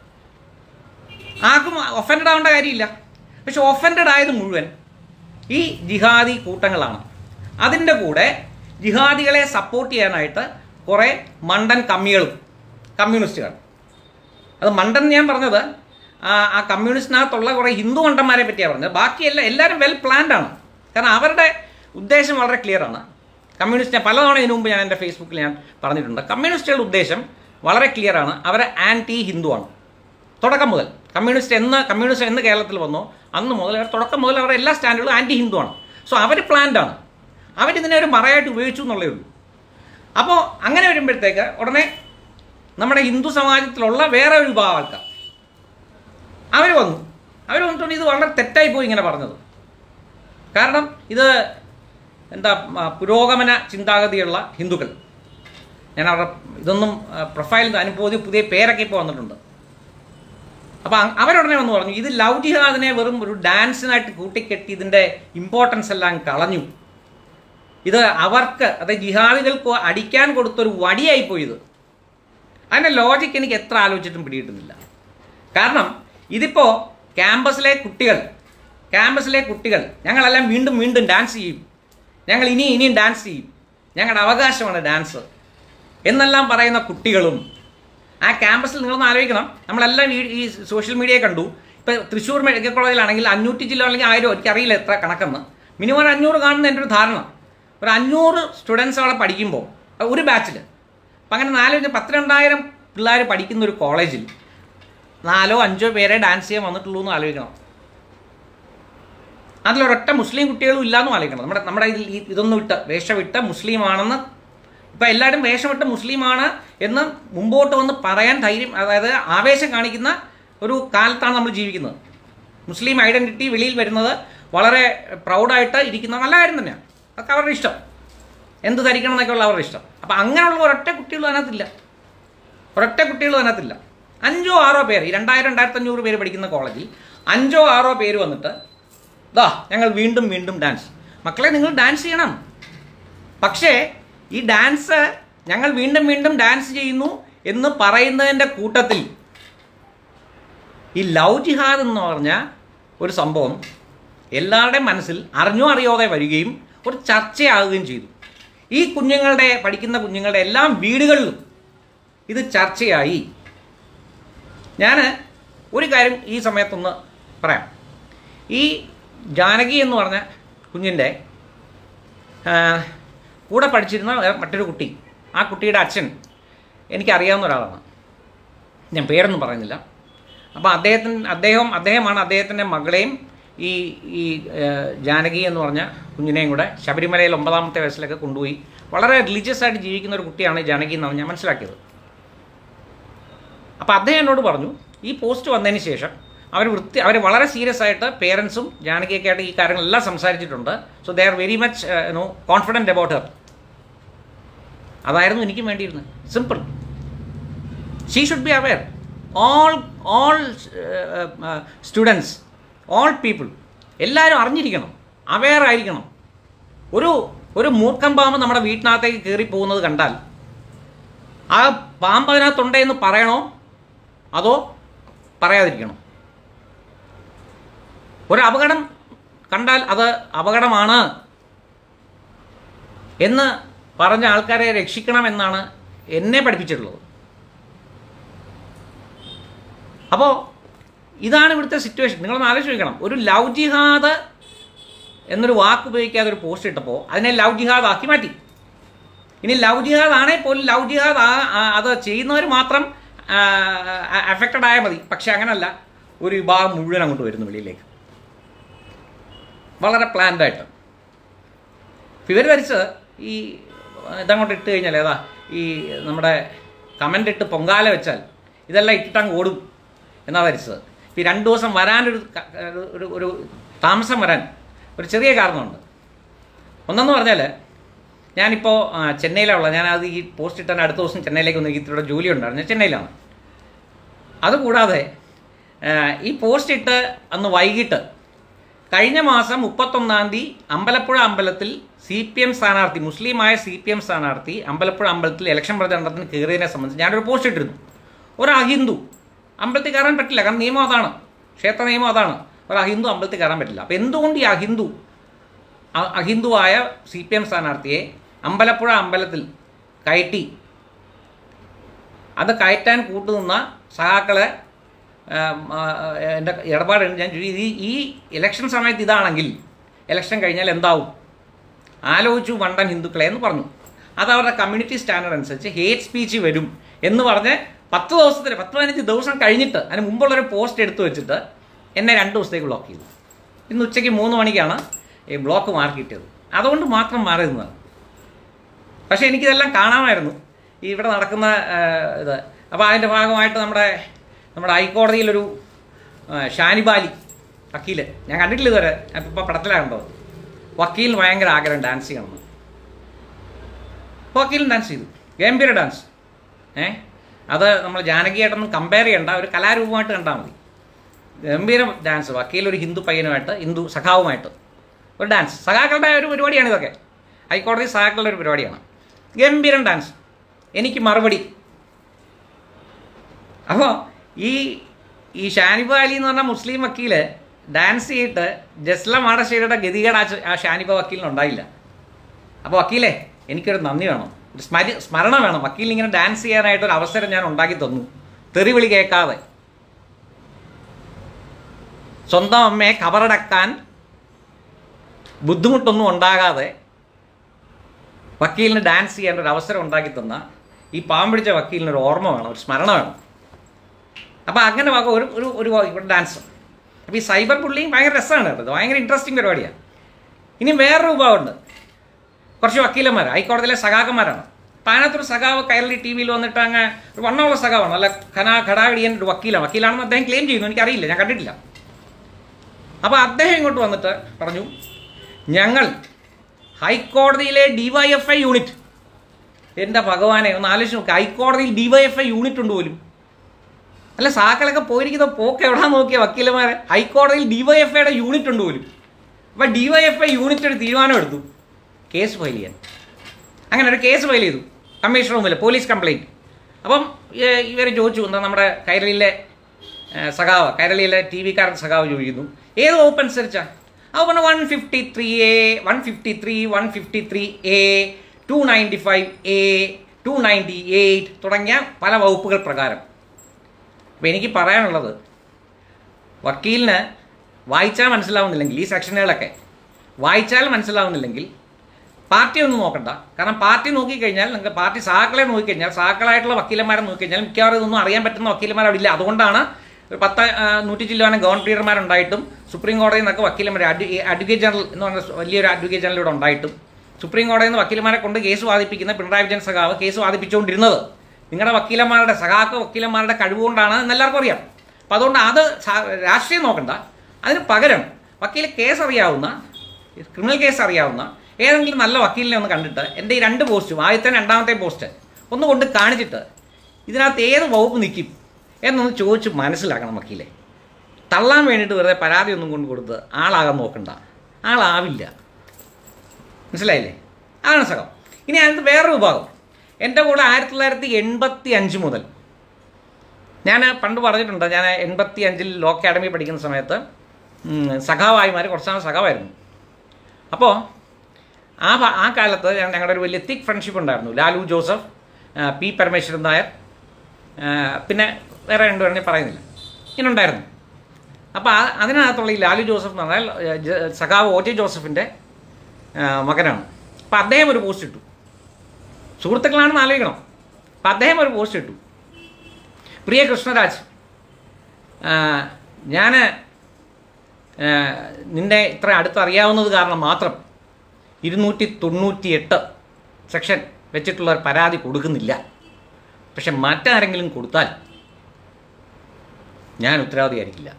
ആർക്കും ഒഫൻഡഡ് ആവേണ്ട കാര്യമില്ല പക്ഷെ ഒഫൻഡഡ് ആയത് മുഴുവൻ ഈ ജിഹാദി കൂട്ടങ്ങളാണ് അതിൻ്റെ കൂടെ ജിഹാദികളെ സപ്പോർട്ട് ചെയ്യാനായിട്ട് കുറേ മണ്ടൻ കമ്മികളും കമ്മ്യൂണിസ്റ്റുകൾ അത് മണ്ടൻ ഞാൻ പറഞ്ഞത് ആ ആ കമ്മ്യൂണിസ്റ്റിനകത്തുള്ള കുറേ ഹിന്ദു മണ്ടന്മാരെ പറ്റിയാണ് പറഞ്ഞത് ബാക്കിയെല്ലാം എല്ലാവരും വെൽ പ്ലാൻഡ് ആണ് കാരണം അവരുടെ ഉദ്ദേശം വളരെ ക്ലിയർ ആണ് കമ്മ്യൂണിസ്റ്റ് പലതവണ ഇതിനു മുമ്പ് ഞാൻ എൻ്റെ ഫേസ്ബുക്കിൽ ഞാൻ പറഞ്ഞിട്ടുണ്ട് കമ്മ്യൂണിസ്റ്റുകളുടെ ഉദ്ദേശം വളരെ ക്ലിയർ ആണ് അവർ ആൻറ്റി ഹിന്ദു ആണ് തുടക്കം മുതൽ കമ്മ്യൂണിസ്റ്റ് എന്ന് കമ്മ്യൂണിസ്റ്റ് എന്ന് കേരളത്തിൽ വന്നോ അന്ന് മുതൽ അവർ തുടക്കം മുതൽ അവരുടെ എല്ലാ സ്റ്റാൻഡുകളും ആൻറ്റി ഹിന്ദു ആണ് സോ അവർ പ്ലാൻഡ് ആണ് അവരിതിനെ ഒരു മറയായിട്ട് ഉപയോഗിച്ചു എന്നുള്ളേ ഉള്ളൂ അപ്പോൾ അങ്ങനെ വരുമ്പോഴത്തേക്ക് ഉടനെ നമ്മുടെ ഹിന്ദു സമാജത്തിലുള്ള വേറെ ഒരു വിഭാഗം ആൾക്കാർ അവർ വന്നു അവർ വന്നിട്ടുണ്ട് ഇത് വളരെ തെറ്റായി പോയി ഇങ്ങനെ പറഞ്ഞത് കാരണം ഇത് എന്താ ആ, പുരോഗമന ചിന്താഗതിയുള്ള ഹിന്ദുക്കൾ ഞാൻ അവരുടെ ഇതൊന്നും പ്രൊഫൈൽ അനുഭവത്തിൽ പുതിയ പേരൊക്കെ ഇപ്പോൾ വന്നിട്ടുണ്ട് അപ്പോൾ അവരുടനെ വന്ന് പറഞ്ഞു ഇത് ലവ് ജിഹാദിനെ വെറും ഒരു ഡാൻസിനായിട്ട് കൂട്ടിക്കെട്ടി ഇതിൻ്റെ ഇമ്പോർട്ടൻസ് എല്ലാം കളഞ്ഞു ഇത് അവർക്ക് അതായത് ജിഹാദികൾക്ക് അടിക്കാൻ കൊടുത്തൊരു വടിയായി പോയി ഇത് അതിൻ്റെ ലോജിക്ക് എനിക്ക് എത്ര ആലോചിച്ചിട്ടും പിടികിട്ടുന്നില്ല കാരണം ഇതിപ്പോൾ ക്യാമ്പസിലെ കുട്ടികൾ ക്യാമ്പസിലെ കുട്ടികൾ ഞങ്ങളെല്ലാം വീണ്ടും വീണ്ടും ഡാൻസ് ചെയ്യും ഞങ്ങൾ ഇനിയും ഇനിയും ഡാൻസ് ചെയ്യും ഞങ്ങളുടെ അവകാശമാണ് ഡാൻസ് എന്നെല്ലാം പറയുന്ന കുട്ടികളും ആ ക്യാമ്പസിൽ നിങ്ങളൊന്ന് ആലോചിക്കണം നമ്മളെല്ലാം ഈ ഈ സോഷ്യൽ മീഡിയ കണ്ടു ഇപ്പോൾ തൃശ്ശൂർ മെഡിക്കൽ കോളേജിലാണെങ്കിൽ അഞ്ഞൂറ്റി ജില്ല അല്ലെങ്കിൽ ആയിരം എനിക്കറിയില്ല എത്ര കണക്കെന്ന് മിനിമം ഒരു അഞ്ഞൂറ് കാണുന്ന എൻ്റെ ഒരു ധാരണ ഒരു അഞ്ഞൂറ് സ്റ്റുഡൻസ് അവിടെ പഠിക്കുമ്പോൾ ഒരു ബാച്ചിൽ അപ്പം അങ്ങനെ നാല് പത്തിരണ്ടായിരം പിള്ളേർ പഠിക്കുന്ന ഒരു കോളേജിൽ നാലോ അഞ്ചോ പേരെ ഡാൻസ് ചെയ്യാൻ വന്നിട്ടുള്ളൂ എന്ന് ആലോചിക്കണം അതിലൊരൊറ്റ മുസ്ലിം കുട്ടികളും ഇല്ലാന്നും ആലോചിക്കണം നമ്മുടെ നമ്മുടെ ഇതിൽ ഈ ഇതൊന്നും വിട്ട് വേഷമിട്ട മുസ്ലിമാണെന്ന് ഇപ്പം എല്ലാവരും വേഷമിട്ട മുസ്ലിമാണ് എന്ന് മുമ്പോട്ട് വന്ന് പറയാൻ ധൈര്യം അതായത് ആവേശം കാണിക്കുന്ന ഒരു കാലത്താണ് നമ്മൾ ജീവിക്കുന്നത് മുസ്ലിം ഐഡൻറ്റിറ്റി വെളിയിൽ വരുന്നത് വളരെ പ്രൗഡായിട്ട് ഇരിക്കുന്ന നല്ല കാര്യം തന്നെയാണ് അതൊക്കെ അവരുടെ ഇഷ്ടം എന്ത് ധരിക്കണം എന്നൊക്കെയുള്ള അവരുടെ ഇഷ്ടം അപ്പം അങ്ങനെയുള്ള ഒരൊറ്റ കുട്ടികളും അതിനകത്തില്ല ഒരൊറ്റ കുട്ടികളും അതിനകത്തില്ല അഞ്ചോ ആറോ പേര് ഈ രണ്ടായിരം രണ്ടായിരത്തി അഞ്ഞൂറ് പേര് പഠിക്കുന്ന കോളേജിൽ അഞ്ചോ ആറോ പേര് വന്നിട്ട് ദാ ഞങ്ങൾ വീണ്ടും വീണ്ടും ഡാൻസ് മക്കളെ നിങ്ങൾ ഡാൻസ് ചെയ്യണം പക്ഷേ ഈ ഡാൻസ് ഞങ്ങൾ വീണ്ടും വീണ്ടും ഡാൻസ് ചെയ്യുന്നു എന്ന് പറയുന്നതിൻ്റെ കൂട്ടത്തിൽ ഈ ലവ് ജിഹാദ് എന്ന് പറഞ്ഞ ഒരു സംഭവം എല്ലാവരുടെയും മനസ്സിൽ അറിഞ്ഞോ അറിയാതെ വരികയും ഒരു ചർച്ചയാകുകയും ചെയ്തു ഈ കുഞ്ഞുങ്ങളുടെ പഠിക്കുന്ന കുഞ്ഞുങ്ങളുടെ എല്ലാം വീടുകളിലും ഇത് ചർച്ചയായി ഞാൻ ഒരു കാര്യം ഈ സമയത്തൊന്ന് പറയാം ഈ ജാനകി എന്ന് പറഞ്ഞ കുഞ്ഞിൻ്റെ ആ, കൂടെ പഠിച്ചിരുന്ന വേറെ മറ്റൊരു കുട്ടി ആ കുട്ടിയുടെ അച്ഛൻ എനിക്കറിയാവുന്ന ഒരാളാണ് ഞാൻ പേരൊന്നും പറയുന്നില്ല അപ്പോൾ അദ്ദേഹത്തിന് അദ്ദേഹം അദ്ദേഹമാണ് അദ്ദേഹത്തിൻ്റെ മകളെയും ഈ ഈ ആ, ജാനകി എന്ന് പറഞ്ഞ കുഞ്ഞിനെയും കൂടെ ശബരിമലയിൽ ഒമ്പതാമത്തെ വയസ്സിലൊക്കെ കൊണ്ടുപോയി വളരെ റിലീജിയസ് ആയിട്ട് ജീവിക്കുന്ന ഒരു കുട്ടിയാണ് ഈ ജാനകി എന്നാണ് ഞാൻ മനസ്സിലാക്കിയത് അപ്പോൾ അദ്ദേഹം എന്നോട് പറഞ്ഞു ഈ പോസ്റ്റ് വന്നതിന് ശേഷം അവർ വൃത്തി അവർ വളരെ സീരിയസ് ആയിട്ട് പേരൻസും ജാനകിയൊക്കെ ആയിട്ട് ഈ കാര്യങ്ങളെല്ലാം സംസാരിച്ചിട്ടുണ്ട് so they are very much no confident about her അതായിരുന്നു എനിക്കും വേണ്ടിയിരുന്നത് simple she should be aware all all students all people എല്ലാവരും അറിഞ്ഞിരിക്കണം അവെയർ ആയിരിക്കണം ഒരു ഒരു മൂർഖം പാമ്പ് നമ്മുടെ വീട്ടിനകത്തേക്ക് കയറി പോകുന്നത് കണ്ടാൽ ആ പാമ്പ് അതിനകത്തുണ്ട് എന്ന് പറയണോ അതോ പറയാതിരിക്കണോ ഒരു അപകടം കണ്ടാൽ അത് അപകടമാണ് എന്ന് പറഞ്ഞ ആൾക്കാരെ രക്ഷിക്കണമെന്നാണ് എന്നെ പഠിപ്പിച്ചിട്ടുള്ളത് അപ്പോൾ ഇതാണ് ഇവിടുത്തെ സിറ്റുവേഷൻ നിങ്ങളൊന്ന് ആലോചിച്ച് നോക്കണം ഒരു ലവ് ജിഹാദ് എന്നൊരു വാക്ക് ഉപയോഗിക്കാതെ ഒരു പോസ്റ്റ് ഇട്ടപ്പോൾ അതിനെ ലവ് ജിഹാദ് ആക്കി മാറ്റി ഇനി ലവ് ജിഹാദ് ആണെങ്കിൽ പോലും ലവ് ജിഹാദ് ആ- ആ- അത് ചെയ്യുന്നവർ മാത്രം അഫക്റ്റഡ് ആയാൽ മതി പക്ഷെ അങ്ങനല്ല ഒരു വിഭാഗം മുഴുവൻ അങ്ങോട്ട് വരുന്നു വെളിയിലേക്ക് വളരെ പ്ലാൻഡ് ആയിട്ട് ഇവർ വരച്ചത് ഈ ഇതങ്ങോട്ട് ഇട്ട് കഴിഞ്ഞാൽ ഏതാ ഈ നമ്മുടെ കമൻ്റ് ഇട്ട് പൊങ്കാല വെച്ചാൽ ഇതെല്ലാം ഇട്ടിട്ടങ്ങ് ഓടും എന്നാ വരച്ചത് ഈ രണ്ട് ദിവസം വരാനൊരു ക- ഒരു ഒരു താമസം വരാൻ ഒരു ചെറിയ കാരണമുണ്ട് ഒന്നെന്ന് പറഞ്ഞാൽ ഞാനിപ്പോൾ ചെന്നൈയിലാണ് ഞാൻ അത് ഈ പോസ്റ്റ് ഇട്ടാൻ അടുത്ത ദിവസം ചെന്നൈയിലേക്ക് ഒന്ന് ഇത്തിരി ജോലി ഉണ്ടായിരുന്നു ഞാൻ ചെന്നൈയിലാണ് അതുകൂടാതെ ആ, ഈ പോസ്റ്റ് ഇട്ട് അന്ന് വൈകിട്ട് കഴിഞ്ഞ മാസം മുപ്പത്തൊന്നാം തീയതി അമ്പലപ്പുഴ അമ്പലത്തിൽ സി പി എം സ്ഥാനാർത്ഥി മുസ്ലിമായ സി പി എം സ്ഥാനാർത്ഥി അമ്പലപ്പുഴ അമ്പലത്തിൽ ഇലക്ഷൻ പ്രചരണത്തിന് കയറിയതിനെ സംബന്ധിച്ച് ഞാനൊരു പോസ്റ്റ് ഇട്ടിരുന്നു ഒരു അഹിന്ദു അമ്പലത്തിൽ കയറാൻ പറ്റില്ല കാരണം നിയമം അതാണ് ക്ഷേത്ര നിയമം അതാണ് ഒരു അഹിന്ദു അമ്പലത്തിൽ കയറാൻ പറ്റില്ല അപ്പോൾ എന്തുകൊണ്ട് ഈ അഹിന്ദു അ- അഹിന്ദുവായ സി പി എം സ്ഥാനാർത്ഥിയെ അമ്പലപ്പുഴ അമ്പലത്തിൽ കയറ്റി അത് കയറ്റാൻ കൂട്ടുനിന്ന സഹാക്കളെ ആം, ആ, എൻ്റെ ഇടപാടുണ്ട് ഞാൻ ചോദിച്ചു, ഈ ഈ ഇലക്ഷൻ സമയത്ത് ഇതാണെങ്കിൽ ഇലക്ഷൻ കഴിഞ്ഞാൽ എന്താവും ആലോചിച്ചു വണ്ടൻ ഹിന്ദുക്കളെ എന്ന് പറഞ്ഞു അത് അവരുടെ കമ്മ്യൂണിറ്റി സ്റ്റാൻഡേർഡ് അനുസരിച്ച് ഹേറ്റ് സ്പീച്ച് വരും എന്ന് പറഞ്ഞ് പത്ത് ദിവസത്തിന് പത്ത് പതിനഞ്ച് ദിവസം കഴിഞ്ഞിട്ട് അതിന് മുമ്പുള്ളൊരു പോസ്റ്റ് എടുത്തു വെച്ചിട്ട് എന്നെ രണ്ട് ദിവസത്തേക്ക് ബ്ലോക്ക് ചെയ്തു ഇന്ന് ഉച്ചയ്ക്ക് മൂന്ന് മണിക്കാണ് ഈ ബ്ലോക്ക് മാർക്ക് കിട്ടിയത് അതുകൊണ്ട് മാത്രം മാറി നിന്നത് പക്ഷേ എനിക്കിതെല്ലാം കാണാമായിരുന്നു ഈ ഇവിടെ നടക്കുന്ന ആ, ഇത് അപ്പോൾ അതിൻ്റെ ഭാഗമായിട്ട് നമ്മുടെ നമ്മുടെ ഹൈക്കോടതിയിലൊരു ആ, ഷാനിബാലി വക്കീൽ ഞാൻ കണ്ടിട്ടില്ല ഇതുവരെ ഞാൻ ഇപ്പോൾ പടത്തിലാണ് കണ്ടത് വക്കീലിന് ഭയങ്കര ആഗ്രഹം ഡാൻസ് ചെയ്യണമെന്ന് വക്കീലും ഡാൻസ് ചെയ്തു ഗംഭീര ഡാൻസ് ഏ അത് നമ്മൾ ജാനകിയായിട്ടൊന്നും കമ്പയർ ചെയ്യണ്ട ഒരു കലാരൂപമായിട്ട് കണ്ടാൽ മതി ഗംഭീര ഡാൻസ് വക്കീൽ ഒരു ഹിന്ദു പയ്യനുമായിട്ട് ഹിന്ദു സഖാവുമായിട്ട് ഒരു ഡാൻസ് സഖാക്കളുടെ ഒരു പരിപാടിയാണ് ഇതൊക്കെ ഹൈക്കോടതി സഖാക്കളുടെ ഒരു പരിപാടിയാണ് ഗംഭീരം ഡാൻസ് എനിക്ക് മറുപടി അപ്പോൾ ഈ ഈ ഷാനിബ അലി എന്ന് പറഞ്ഞ മുസ്ലിം വക്കീല് ഡാൻസ് ചെയ്തിട്ട് ജസ്ല മാടശ്ശേരിയുടെ ഗതികേട് ആ ച- ആ ഷാനിബ വക്കീലിന് ഉണ്ടായില്ല അപ്പോൾ വക്കീലേ എനിക്കൊരു നന്ദി വേണം ഒരു സ്മരി സ്മരണ വേണം വക്കീലിന് ഇങ്ങനെ ഡാൻസ് ചെയ്യാനായിട്ട് ഒരു അവസരം ഞാൻ ഉണ്ടാക്കി തന്നു തെറിവിളി കേൾക്കാതെ സ്വന്തം അമ്മയെ കബറടക്കാൻ ബുദ്ധിമുട്ടൊന്നും ഉണ്ടാകാതെ വക്കീലിന് ഡാൻസ് ചെയ്യാൻ ഒരു അവസരം ഉണ്ടാക്കി തന്ന ഈ പാവം പിടിച്ച വക്കീലിന് ഒരു ഓർമ്മ വേണം ഒരു സ്മരണ വേണം അപ്പോൾ അങ്ങനെ വക ഒരു ഒരു ഒരു ഇവിടെ ഡാൻസ് അപ്പോൾ ഈ സൈബർ ബുള്ളിങ് ഭയങ്കര രസമാണ് കേട്ടോ ഇത് ഭയങ്കര ഇൻട്രസ്റ്റിംഗ് പരിപാടിയാണ് ഇനി വേറൊരു വിഭാഗമുണ്ട് കുറച്ച് വക്കീലന്മാർ ഹൈക്കോടതിയിലെ സഖാക്കന്മാരാണ് അപ്പം അതിനകത്തൊരു സഖാവ് കൈരളി ടി വിയിൽ വന്നിട്ട് അങ്ങ് ഒരു വണ്ണമുള്ള സഖാവാണ് അല്ല ഖനാ ഘടാകടിയൻ ഒരു വക്കീലാണ് വക്കീലാണെന്ന് അദ്ദേഹം ക്ലെയിം ചെയ്യുന്നു എനിക്കറിയില്ല ഞാൻ കണ്ടിട്ടില്ല അപ്പോൾ അദ്ദേഹം ഇങ്ങോട്ട് വന്നിട്ട് പറഞ്ഞു ഞങ്ങൾ ഹൈക്കോടതിയിലെ ഡിവൈഎഫ്ഐ യൂണിറ്റ് എൻ്റെ ഭഗവാനെ ഒന്ന് ആലോചിച്ച് നോക്കുക ഹൈക്കോടതിയിൽ ഡിവൈഎഫ്ഐ യൂണിറ്റ് ഉണ്ട് പോലും അല്ല സാക്കളൊക്കെ പോയിരിക്കുന്ന പോക്ക് എവിടാ നോക്കിയ വക്കീലന്മാരെ ഹൈക്കോടതിയിൽ ഡിവൈഎഫ്ഐയുടെ യൂണിറ്റ് ഉണ്ട് പോലും അപ്പം ഡിവൈഎഫ്ഐ യൂണിറ്റ് ഒരു തീരുമാനം എടുത്തു കേസ് ഫയൽ ചെയ്യാൻ അങ്ങനെ ഒരു കേസ് ഫയൽ ചെയ്തു കമ്മീഷണർ മുമ്പിൽ പോലീസ് കംപ്ലൈൻറ്റ് അപ്പം ഇവർ ചോദിച്ചു എന്താ നമ്മുടെ കൈരളിയിലെ ഏ, സഖാവ് കൈരളിയിലെ ടി വിക്കാരൻ സഖാവ് ചോദിക്കുന്നു ഏത് വകുപ്പ് അനുസരിച്ചാ അത് പറഞ്ഞു one fifty three A one fifty three one fifty three A two ninety five A two ninety eight തുടങ്ങിയ പല വകുപ്പുകൾ പ്രകാരം അപ്പോൾ എനിക്ക് പറയാനുള്ളത് വക്കീലിന് വായിച്ചാൽ മനസ്സിലാവുന്നില്ലെങ്കിൽ ഈ സെക്ഷനുകളൊക്കെ വായിച്ചാൽ മനസ്സിലാവുന്നില്ലെങ്കിൽ പാർട്ടി ഒന്നും നോക്കണ്ട കാരണം പാർട്ടി നോക്കിക്കഴിഞ്ഞാൽ നിങ്ങൾക്ക് പാർട്ടി സഹാക്കളെ നോക്കിക്കഴിഞ്ഞാൽ സഹാക്കളായിട്ടുള്ള വക്കീലന്മാരെ നോക്കിക്കഴിഞ്ഞാൽ മിക്കവാറും ഇതൊന്നും അറിയാൻ പറ്റുന്ന വക്കീലന്മാർ അവിടെ ഇല്ല അതുകൊണ്ടാണ് ഒരു പത്ത് ആ, നൂറ്റി ചില്ലുവാനും ഗവൺമെൻറ്റുമാരുണ്ടായിട്ടും സുപ്രീം കോടതിയിൽ നിന്നൊക്കെ വക്കീലന്മാർ അഡ്വക്കേറ്റ് ജനറൽ എന്ന് പറഞ്ഞ വലിയൊരു അഡ്വക്കേറ്റ് ജനറൽ ഇവിടെ ഉണ്ടായിട്ടും സുപ്രീം കോടതിയിൽ നിന്ന് വക്കീലന്മാരെ കൊണ്ട് കേസ് വാദിപ്പിക്കുന്ന പിണറായി വിജയൻ സഖാവ് കേസ് വാദിപ്പിച്ചുകൊണ്ടിരുന്നത് നിങ്ങളുടെ വക്കീലന്മാരുടെ സഖാക്ക വക്കീലന്മാരുടെ കഴിവുകൊണ്ടാണ് എന്ന് എല്ലാവർക്കും അറിയാം അപ്പം അതുകൊണ്ട് അത് സാ- രാഷ്ട്രീയം നോക്കണ്ട അതിന് പകരം വക്കീൽ കേസ് അറിയാവുന്ന ക്രിമിനൽ കേസ് അറിയാവുന്ന ഏതെങ്കിലും നല്ല വക്കീലിനെ ഒന്ന് കണ്ടിട്ട് എൻ്റെ ഈ രണ്ട് പോസ്റ്റും ആദ്യത്തെ രണ്ടാമത്തെ പോസ്റ്റ് ഒന്ന് കൊണ്ട് കാണിച്ചിട്ട് ഇതിനകത്ത് ഏത് വകുപ്പ് നിൽക്കും എന്നൊന്ന് ചോദിച്ച് മനസ്സിലാക്കണം വക്കീലെ തള്ളാൻ വേണ്ടിയിട്ട് വെറുതെ പരാതി ഒന്നും കൊണ്ട് കൊടുത്ത് ആളാകാൻ നോക്കണ്ട ആളാവില്ല മനസ്സിലായില്ലേ അതാണ് സഖം ഇനി അതിനകത്ത് വേറൊരു വിഭാഗം എൻ്റെ കൂടെ ആയിരത്തി തൊള്ളായിരത്തി എൺപത്തി അഞ്ച് മുതൽ ഞാൻ പണ്ട് പറഞ്ഞിട്ടുണ്ട് ഞാൻ എൺപത്തി അഞ്ചിൽ ലോ അക്കാഡമി പഠിക്കുന്ന സമയത്ത് ഉം, സഖാവായിമാർ കുറച്ചാണ് സഖാവായിരുന്നു അപ്പോൾ ആ ഭ- ആ കാലത്ത് ഞ- ഞങ്ങളുടെ ഒരു വലിയ തിക് ഫ്രണ്ട്ഷിപ്പ് ഉണ്ടായിരുന്നു ലാലു ജോസഫ് ആ, പി പരമേശ്വരൻ നായർ ആ, പിന്നെ വേറെ രണ്ടുപേരും ഞാൻ പറയുന്നില്ല ഇങ്ങനെ ഉണ്ടായിരുന്നു അപ്പോൾ ആ അതിനകത്തുള്ള ഈ ലാലു ജോസഫ് എന്ന് പറഞ്ഞാൽ ഏ, ജ- സഖാവ് ഒ ടി ജോസഫിൻ്റെ ആ, മകനാണ് അപ്പോൾ അദ്ദേഹം ഒരു പോസ്റ്റ് ഇട്ടു സുഹൃത്തുക്കളാണെന്ന് ആലോചിക്കണം അപ്പം അദ്ദേഹം ഒരു പോസ്റ്റ് ഇട്ടു പ്രിയ കൃഷ്ണരാജ് ഞാൻ നിന്നെ ഇത്ര അടുത്തറിയാവുന്നത് കാരണം മാത്രം ഇരുന്നൂറ്റി തൊണ്ണൂറ്റി എട്ട് സെക്ഷൻ വെച്ചിട്ടുള്ള ഒരു പരാതി കൊടുക്കുന്നില്ല പക്ഷെ മറ്റാരെങ്കിലും കൊടുത്താൽ ഞാൻ ഉത്തരവാദിയായിരിക്കില്ല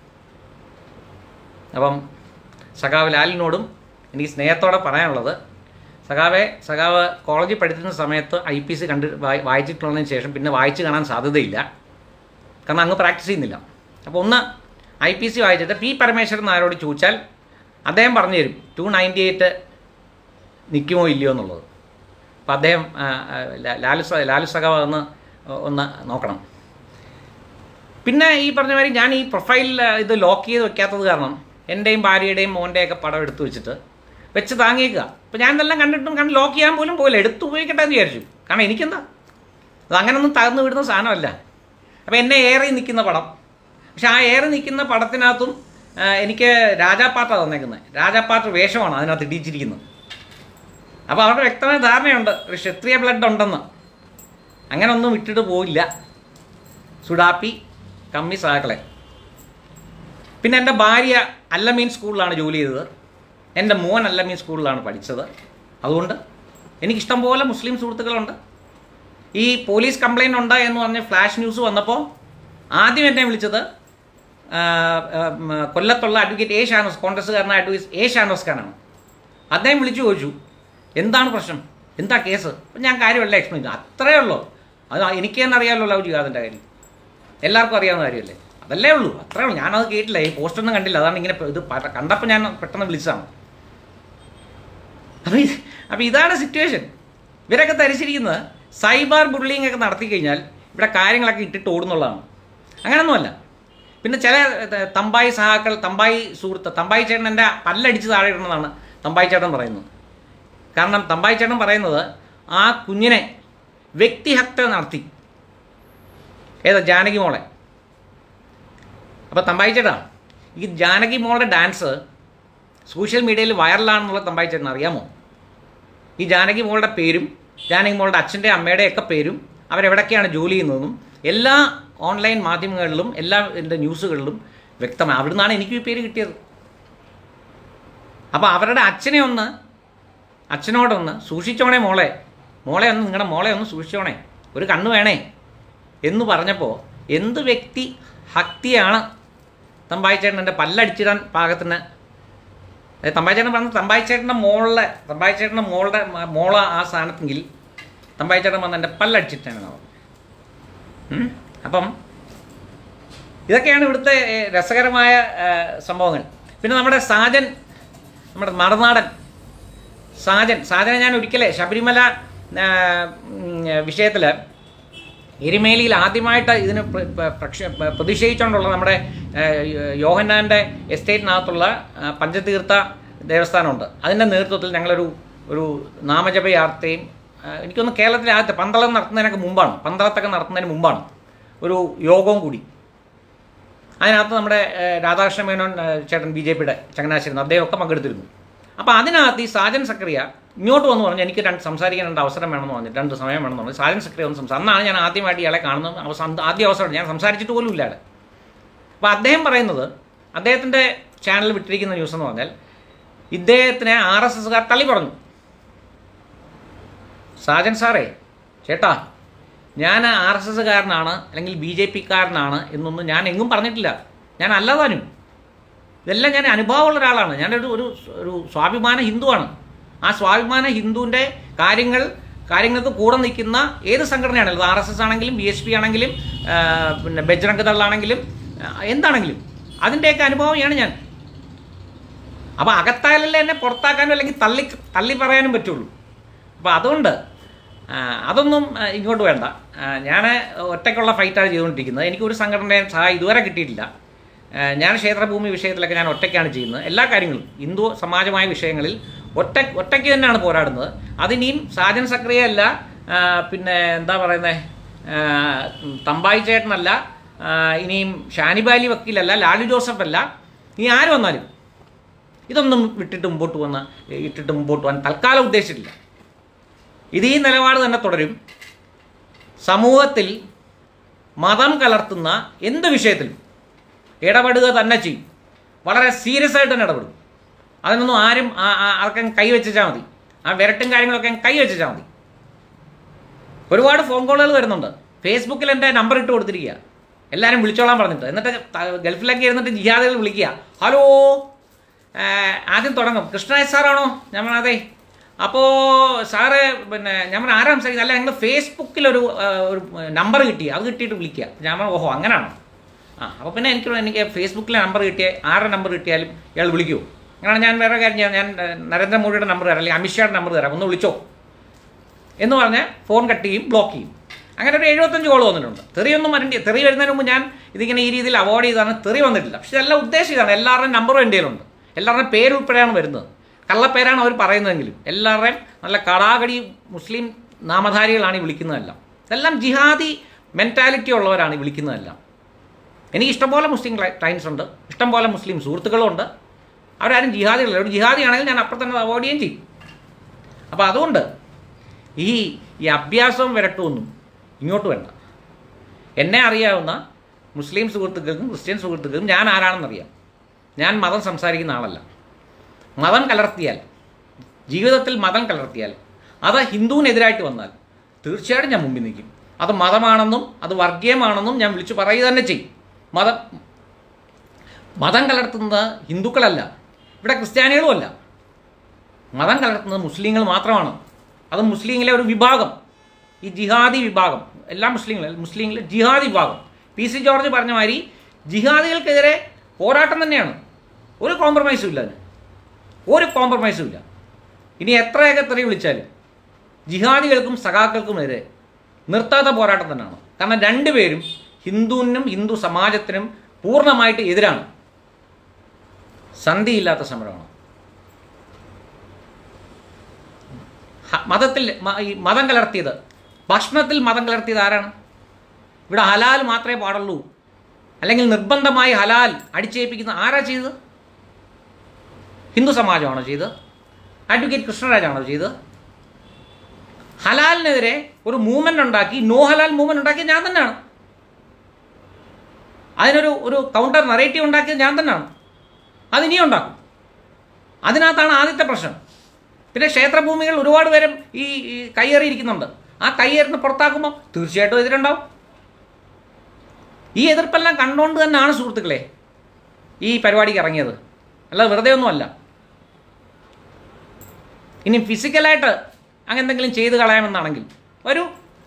അപ്പം സഖാവ് ലാലിനോടും എനിക്ക് സ്നേഹത്തോടെ പറയാനുള്ളത് സഖാവെ സഖാവ് കോളേജിൽ പഠിക്കുന്ന സമയത്ത് ഐ പി സി കണ്ട് വായി- വായിച്ചിട്ടുള്ളതിന് ശേഷം പിന്നെ വായിച്ച് കാണാൻ സാധ്യതയില്ല കാരണം അങ്ങ് പ്രാക്ടീസ് ചെയ്യുന്നില്ല അപ്പോൾ ഒന്ന് ഐ പി സി വായിച്ചിട്ട് പി പരമേശ്വരൻ നായരോട് ചോദിച്ചാൽ അദ്ദേഹം പറഞ്ഞു തരും ടു നയൻറ്റി എയ്റ്റ് നിൽക്കുമോ ഇല്ലയോ എന്നുള്ളത് അപ്പം അദ്ദേഹം ആ, ആ, ലാ- ലാലു സ ലാലു സഖാവ് ഒന്ന് ഒന്ന് നോക്കണം പിന്നെ ഈ പറഞ്ഞ മാതിരി ഞാൻ ഈ പ്രൊഫൈലിൽ ഇത് ലോക്ക് ചെയ്ത് വെക്കാത്തത് കാരണം എൻ്റെയും ഭാര്യയുടെയും മോൻ്റെയൊക്കെ പടം എടുത്തു വെച്ചിട്ട് വെച്ച് താങ്ങിയേക്കുക അപ്പോൾ ഞാൻ ഇതെല്ലാം കണ്ടിട്ടും കണ്ട് ലോക്ക് ചെയ്യാൻ പോലും പോയില്ല എടുത്ത് ഉപയോഗിക്കട്ടെ എന്ന് വിചാരിച്ചു കാരണം എനിക്കെന്താ അത് അങ്ങനൊന്നും തകർന്നു വിടുന്ന സാധനമല്ല അപ്പോൾ എന്നെ ഏറി നിൽക്കുന്ന പടം പക്ഷെ ആ ഏറി നിൽക്കുന്ന പടത്തിനകത്തും ആ, എനിക്ക് രാജാപ്പാട്ടാണ് തന്നേക്കുന്നത് രാജാപ്പാട്ട് വേഷമാണ് അതിനകത്ത് ഇടിച്ചിരിക്കുന്നത് അപ്പോൾ അവരുടെ വ്യക്തമായ ധാരണയുണ്ട് ഒരു ക്ഷത്രിയ ബ്ലഡ് ഉണ്ടെന്ന് അങ്ങനെ ഒന്നും ഇട്ടിട്ട് പോയില്ല സുഡാപ്പി കമ്മി സാക്കളെ പിന്നെ എൻ്റെ ഭാര്യ അല്ലമീൻ സ്കൂളിലാണ് ജോലി ചെയ്തത് എൻ്റെ മോൻ അല്ലമീൻ സ്കൂളിലാണ് പഠിച്ചത് അതുകൊണ്ട് എനിക്കിഷ്ടം പോലെ മുസ്ലിം സുഹൃത്തുക്കളുണ്ട് ഈ പോലീസ് കംപ്ലൈൻ്റ് ഉണ്ട് എന്ന് പറഞ്ഞ് ഫ്ലാഷ് ന്യൂസ് വന്നപ്പോൾ ആദ്യം എന്നെ വിളിച്ചത് ആ, ആ, ഉം, കൊല്ലത്തുള്ള അഡ്വക്കേറ്റ് എ ഷാനോസ് കോൺഗ്രസ്സുകാരനായ അഡ്വക്കേറ്റ് എ ഷാനോസ് ഖാനാണ് അദ്ദേഹം വിളിച്ചു ചോദിച്ചു എന്താണ് പ്രശ്നം എന്താ കേസ് അപ്പം ഞാൻ കാര്യമല്ല എക്സ്പ്ലെയിൻ ചെയ്തു അത്രേ ഉള്ളൂ അത് എനിക്ക് തന്നെ അറിയാമല്ലോ ലവ് ജിഹാദിൻ്റെ കാര്യം എല്ലാവർക്കും അറിയാവുന്ന കാര്യമല്ലേ അതല്ലേ ഉള്ളൂ അത്രേ ഉള്ളൂ ഞാനത് കേട്ടില്ല ഈ പോസ്റ്റൊന്നും കണ്ടില്ല അതാണ് ഇങ്ങനെ ഇത് പ- കണ്ടപ്പോൾ ഞാൻ പെട്ടെന്ന് വിളിച്ചതാണ് അപ്പോൾ ഇത് അപ്പോൾ ഇതാണ് സിറ്റുവേഷൻ ഇവരൊക്കെ ധരിച്ചിരിക്കുന്നത് സൈബർ ബുള്ളിങ് ഒക്കെ നടത്തി കഴിഞ്ഞാൽ ഇവിടെ കാര്യങ്ങളൊക്കെ ഇട്ടിട്ട് ഓടുന്നുള്ളതാണ് അങ്ങനൊന്നുമല്ല പിന്നെ ചില ഏർ, തമ്പായി സഹാക്കൾ തമ്പായി സുഹൃത്ത് തമ്പായി ചേട്ടൻ എൻ്റെ പല്ലടിച്ച് താഴെ ഇടണമെന്നാണ് തമ്പായി ചേട്ടൻ പറയുന്നത് കാരണം തമ്പായി ചേട്ടൻ പറയുന്നത് ആ കുഞ്ഞിനെ വ്യക്തിഹത്യ നടത്തി ഏതാ ജാനകി മോളെ അപ്പോൾ തമ്പായി ചേട്ടാ ഈ ജാനകി മോളുടെ ഡാൻസ് സോഷ്യൽ മീഡിയയിൽ വൈറലാണെന്നുള്ള തമ്പായി ചേട്ടൻ അറിയാമോ ഈ ജാനകി മോളുടെ പേരും ജാനകി മോളുടെ അച്ഛൻ്റെ അമ്മയുടെ ഒക്കെ പേരും അവരെവിടൊക്കെയാണ് ജോലി ചെയ്യുന്നതെന്നും എല്ലാ ഓൺലൈൻ മാധ്യമങ്ങളിലും എല്ലാ എൻ്റെ ന്യൂസുകളിലും വ്യക്തമായി അവിടുന്നാണ് എനിക്ക് ഈ പേര് കിട്ടിയത് അപ്പോൾ അവരുടെ അച്ഛനെ ഒന്ന് അച്ഛനോടൊന്ന് സൂക്ഷിച്ചോണേ മോളെ മോളെ ഒന്ന് നിങ്ങളുടെ മോളെ ഒന്ന് സൂക്ഷിച്ചോണേ ഒരു കണ്ണ് വേണേ എന്ന് പറഞ്ഞപ്പോൾ എന്ത് വ്യക്തി ഹക്തിയാണ് തമ്പായിച്ചേട്ടൻ എൻ്റെ പല്ലടിച്ചിടാൻ പാകത്തിന് ഏ, തമ്പായിച്ചേട്ടൻ പറഞ്ഞ തമ്പായിച്ചേട്ടൻ്റെ മോളിലെ തമ്പായിച്ചേട്ടൻ്റെ മോളുടെ മ- മോള ആ സ്ഥാനത്തെങ്കിൽ തമ്പായിച്ചേട്ടൻ വന്ന് എൻ്റെ പല്ലടിച്ചിട്ടാണ് പറഞ്ഞത് ഉം? അപ്പം ഇതൊക്കെയാണ് ഇവിടുത്തെ ഏ, രസകരമായ ഏ, സംഭവങ്ങൾ പിന്നെ നമ്മുടെ സാജൻ നമ്മുടെ മറുനാടൻ സാജൻ സാജനെ ഞാൻ ഒരിക്കലേ ശബരിമല വിഷയത്തിൽ എരുമേലിയിൽ ആദ്യമായിട്ട് ഇതിന് പ്ര- പ്ര- പ്രക്ഷ- പ്ര- പ്രതിഷേധിച്ചുകൊണ്ടുള്ള നമ്മുടെ ഏഹ്, യോഹന്നാൻ്റെ എസ്റ്റേറ്റിനകത്തുള്ള ആ, പഞ്ചതീർത്ഥ ദേവസ്ഥാനമുണ്ട് അതിൻ്റെ നേതൃത്വത്തിൽ ഞങ്ങളൊരു ഒരു നാമജപയാത്രയും ആ, എനിക്കൊന്ന് കേരളത്തിലെ ആദ്യത്തെ പന്തളം നടത്തുന്നതിനൊക്കെ മുമ്പാണ് പന്തളത്തൊക്കെ നടത്തുന്നതിന് മുമ്പാണ് ഒരു യോഗവും കൂടി അതിനകത്ത് നമ്മുടെ ഏഹ്, രാധാകൃഷ്ണ മേനോൻ ഏഹ്, ചേട്ടൻ ബി ജെ പിയുടെ ചങ്ങനാശ്ശേരി അദ്ദേഹമൊക്കെ പങ്കെടുത്തിരുന്നു അപ്പോൾ അതിനകത്ത് ഈ സാജൻ സക്രിയ ഇങ്ങോട്ട് വന്ന് പറഞ്ഞു എനിക്ക് രണ്ട് സംസാരിക്കാൻ രണ്ട് അവസരം വേണമെന്ന് പറഞ്ഞു രണ്ട് സമയം വേണമെന്ന് പറഞ്ഞു സാജൻ സക്രിയ ഒന്ന് സംസാരം അന്നാണ് ഞാൻ ആദ്യമായിട്ട് ഇയാളെ കാണുന്നത് അവസാന ആദ്യ അവസരം ഞാൻ സംസാരിച്ചിട്ട് പോലും ഇല്ല അവിടെ അപ്പോൾ അദ്ദേഹം പറയുന്നത് അദ്ദേഹത്തിൻ്റെ ചാനൽ വിട്ടിരിക്കുന്ന ന്യൂസ് എന്ന് പറഞ്ഞാൽ ഇദ്ദേഹത്തിനെ ആർ എസ് എസ്സുകാർ തള്ളി പറഞ്ഞു സാജൻ സാറേ ചേട്ടാ ഞാൻ ആർ എസ് എസ്സുകാരനാണ് അല്ലെങ്കിൽ ബി ജെ പിക്കാരനാണ് എന്നൊന്നും ഞാൻ എങ്ങും പറഞ്ഞിട്ടില്ല ഞാൻ അല്ലതാനും ഇതെല്ലാം ഞാൻ അനുഭവമുള്ള ഒരാളാണ് ഞാനൊരു ഒരു ഒരു സ്വാഭിമാന ഹിന്ദുവാണ് ആ സ്വാഭിമാന ഹിന്ദുവിൻ്റെ കാര്യങ്ങൾ കാര്യങ്ങൾക്ക് കൂടെ നിൽക്കുന്ന ഏത് സംഘടനയാണെങ്കിലും ആർ എസ് എസ് ആണെങ്കിലും ബി എസ് പി ആണെങ്കിലും ആ, പിന്നെ ബജ്രംഗ് ദളാണെങ്കിലും ആ, എന്താണെങ്കിലും അതിൻ്റെയൊക്കെ അനുഭവമാണ് ഞാൻ അപ്പോൾ അകത്തായാലല്ലേ എന്നെ പുറത്താക്കാനും അല്ലെങ്കിൽ തള്ളി തള്ളി പറയാനും പറ്റുള്ളൂ അപ്പോൾ അതുകൊണ്ട് ആ, അതൊന്നും ആ, ഇങ്ങോട്ട് വേണ്ട ഞാൻ ഒറ്റയ്ക്കുള്ള ഫൈറ്റാണ് ചെയ്തുകൊണ്ടിരിക്കുന്നത് എനിക്കൊരു സംഘടനയും സഹായം ഇതുവരെ കിട്ടിയിട്ടില്ല ആ, ഞാൻ ക്ഷേത്രഭൂമി വിഷയത്തിലൊക്കെ ഞാൻ ഒറ്റയ്ക്കാണ് ചെയ്യുന്നത് എല്ലാ കാര്യങ്ങളും ഹിന്ദു സമാജമായ വിഷയങ്ങളിൽ ഒറ്റ ഒറ്റയ്ക്ക് തന്നെയാണ് പോരാടുന്നത് അതിനിയും സാജൻ സക്രിയല്ല ആ, പിന്നെ എന്താ പറയുന്നത് തമ്പായി ചേട്ടനല്ല ആ, ഇനിയും ഷാനിബാലി വക്കീലല്ല ലാലു ജോസഫ് അല്ല ഇനി ആര് വന്നാലും ഇതൊന്നും വിട്ടിട്ട് മുമ്പോട്ട് വന്ന് ഇട്ടിട്ട് മുമ്പോട്ട് പോകാൻ തൽക്കാലം ഉദ്ദേശിച്ചിട്ടില്ല ഇത് ഈ നിലപാട് തന്നെ തുടരും സമൂഹത്തിൽ മതം കലർത്തുന്ന എന്ത് വിഷയത്തിലും ഇടപെടുക തന്നെ ചെയ്യും വളരെ സീരിയസ് ആയിട്ട് തന്നെ ഇടപെടും അതിനൊന്നും ആരും ആ- ആ- ആർക്കും കൈ വെച്ചാൽ മതി ആ വിരട്ടും കാര്യങ്ങളൊക്കെ കൈ വെച്ചാൽ മതി ഒരുപാട് ഫോൺ കോളുകൾ വരുന്നുണ്ട് ഫേസ്ബുക്കിൽ എൻ്റെ നമ്പർ ഇട്ട് കൊടുത്തിരിക്കുക എല്ലാവരും വിളിച്ചോളാൻ പറഞ്ഞിട്ട് എന്നിട്ട് ത- ഗൾഫിലൊക്കെ ഇരുന്നിട്ട് ജിഹാദികൾ വിളിക്കുക ഹലോ ആ, ആദ്യം തുടങ്ങും കൃഷ്ണരാജ് സാറാണോ ഞാൻ പറഞ്ഞ അതെ അപ്പോൾ സാറ് പിന്നെ ഞാൻ പറഞ്ഞ ആരാ സംസാരിക്കുന്നത് അല്ല ഞങ്ങൾ ഫേസ്ബുക്കിലൊരു ആ, ഒരു നമ്പർ കിട്ടി അത് കിട്ടിയിട്ട് വിളിക്കുക ഞാൻ പറഞ്ഞു ഓഹോ അങ്ങനെയാണോ ആ അപ്പോൾ പിന്നെ എനിക്ക് എനിക്ക് ഫേസ്ബുക്കിലെ നമ്പർ കിട്ടിയ ആരുടെ നമ്പർ കിട്ടിയാലും ഇയാൾ വിളിക്കുമോ അങ്ങനെയാണ് ഞാൻ വേറെ കാര്യം ചെയ്യാം ഞാൻ ഏ, നരേന്ദ്രമോദിയുടെ നമ്പർ തരാം അല്ലെങ്കിൽ അമിത്ഷായുടെ നമ്പർ തരാം ഒന്ന് വിളിച്ചോ എന്ന് പറഞ്ഞ് ഫോൺ കട്ട് ചെയ്യും ബ്ലോക്ക് ചെയ്യും അങ്ങനെ ഒരു എഴുപത്തഞ്ച് കോൾ വന്നിട്ടുണ്ട് തെറിയൊന്നും വരണ്ടി തെറി വരുന്നതിന് മുമ്പ് ഞാൻ ഇതിങ്ങനെ ഈ രീതിയിൽ അവോയ്ഡ് ചെയ്താണ് തെറി വന്നിട്ടില്ല പക്ഷെ ഇതെല്ലാം ഉദ്ദേശിച്ചതാണ് എല്ലാവരുടെയും നമ്പറും എൻ്റെ കയ്യിലുണ്ട് എല്ലാവരുടെയും പേര് ഉൾപ്പെടെയാണ് വരുന്നത് കള്ളപ്പേരാണ് അവർ പറയുന്നതെങ്കിലും എല്ലാവരുടെയും നല്ല കടാകടി മുസ്ലിം നാമധാരികളാണ് ഈ വിളിക്കുന്നതെല്ലാം ഇതെല്ലാം ജിഹാദി മെൻറ്റാലിറ്റി ഉള്ളവരാണ് ഈ വിളിക്കുന്നതെല്ലാം എനിക്ക് ഇഷ്ടംപോലെ മുസ്ലിം ക്ലയൻസ് ഉണ്ട് ഇഷ്ടംപോലെ മുസ്ലിം സുഹൃത്തുക്കളും ഉണ്ട് അവരാരും ജിഹാദികളല്ല ഒരു ജിഹാദിയാണെങ്കിൽ ഞാൻ അപ്പുറം തന്നെ അവോയ്ഡ് ചെയ്യുകയും ചെയ്യും അപ്പോൾ അതുകൊണ്ട് ഈ ഈ അഭ്യാസവും വിരട്ടുമൊന്നും ഇങ്ങോട്ട് വേണ്ട എന്നെ അറിയാവുന്ന മുസ്ലിം സുഹൃത്തുക്കൾക്കും ക്രിസ്ത്യൻ സുഹൃത്തുക്കൾക്കും ഞാൻ ആരാണെന്നറിയാം ഞാൻ മതം സംസാരിക്കുന്ന ആളല്ല മതം കലർത്തിയാൽ ജീവിതത്തിൽ മതം കലർത്തിയാൽ അത് ഹിന്ദുവിനെതിരായിട്ട് വന്നാൽ തീർച്ചയായിട്ടും ഞാൻ മുമ്പിൽ നിൽക്കും അത് മതമാണെന്നും അത് വർഗീയമാണെന്നും ഞാൻ വിളിച്ചു പറയുക തന്നെ ചെയ്യും മതം മതം കലർത്തുന്നത് ഹിന്ദുക്കളല്ല ഇവിടെ ക്രിസ്ത്യാനികളുമല്ല മതം കലർത്തുന്നത് മുസ്ലിങ്ങൾ മാത്രമാണ് അത് മുസ്ലിങ്ങളെ ഒരു വിഭാഗം ഈ ജിഹാദി വിഭാഗം എല്ലാ മുസ്ലിങ്ങളും മുസ്ലിങ്ങളെ ജിഹാദി വിഭാഗം പി സി ജോർജ് പറഞ്ഞ മാതിരി ജിഹാദികൾക്കെതിരെ പോരാട്ടം തന്നെയാണ് ഒരു കോംപ്രമൈസും ഇല്ല അതിന് ഒരു കോംപ്രമൈസും ഇല്ല ഇനി എത്രയൊക്കെ തെറി വിളിച്ചാലും ജിഹാദികൾക്കും സഖാക്കൾക്കുമെതിരെ നിർത്താത്ത പോരാട്ടം തന്നെയാണ് കാരണം രണ്ടുപേരും ഹിന്ദുവിനും ഹിന്ദു സമാജത്തിനും പൂർണ്ണമായിട്ട് എതിരാണ് സന്ധിയില്ലാത്ത സമരമാണ് ഹ- മതത്തിൽ മ- ഈ മതം കലർത്തിയത് ഭക്ഷണത്തിൽ മതം കലർത്തിയത് ആരാണ് ഇവിടെ ഹലാൽ മാത്രമേ പാടുള്ളൂ അല്ലെങ്കിൽ നിർബന്ധമായി ഹലാൽ അടിച്ചേൽപ്പിക്കുന്ന ആരാ ചെയ്തത് ഹിന്ദു സമാജമാണോ ചെയ്തത് അഡ്വക്കേറ്റ് കൃഷ്ണരാജാണോ ചെയ്തത് ഹലാലിനെതിരെ ഒരു മൂവ്മെന്റ് ഉണ്ടാക്കി നോ ഹലാൽ മൂവ്മെന്റ് ഉണ്ടാക്കിയത് ഞാൻ തന്നെയാണ് അതിനൊരു ഒരു കൗണ്ടർ നറേറ്റീവ് ഉണ്ടാക്കിയത് ഞാൻ തന്നെയാണ് അതിനിയും ഉണ്ടാക്കും അതിനകത്താണ് ആദ്യത്തെ പ്രശ്നം പിന്നെ ക്ഷേത്രഭൂമികൾ ഒരുപാട് പേരും ഈ ഈ കയ്യേറിയിരിക്കുന്നുണ്ട് ആ കയ്യേറിന് പുറത്താക്കുമ്പോൾ തീർച്ചയായിട്ടും എതിരുണ്ടാവും ഈ എതിർപ്പെല്ലാം കണ്ടുകൊണ്ട് തന്നെയാണ് സുഹൃത്തുക്കളെ ഈ പരിപാടിക്ക് ഇറങ്ങിയത് അല്ലാതെ വെറുതെ ഒന്നുമല്ല ഇനി ഫിസിക്കലായിട്ട് അങ്ങനെ എന്തെങ്കിലും ചെയ്ത് കളയാമെന്നാണെങ്കിൽ വരൂ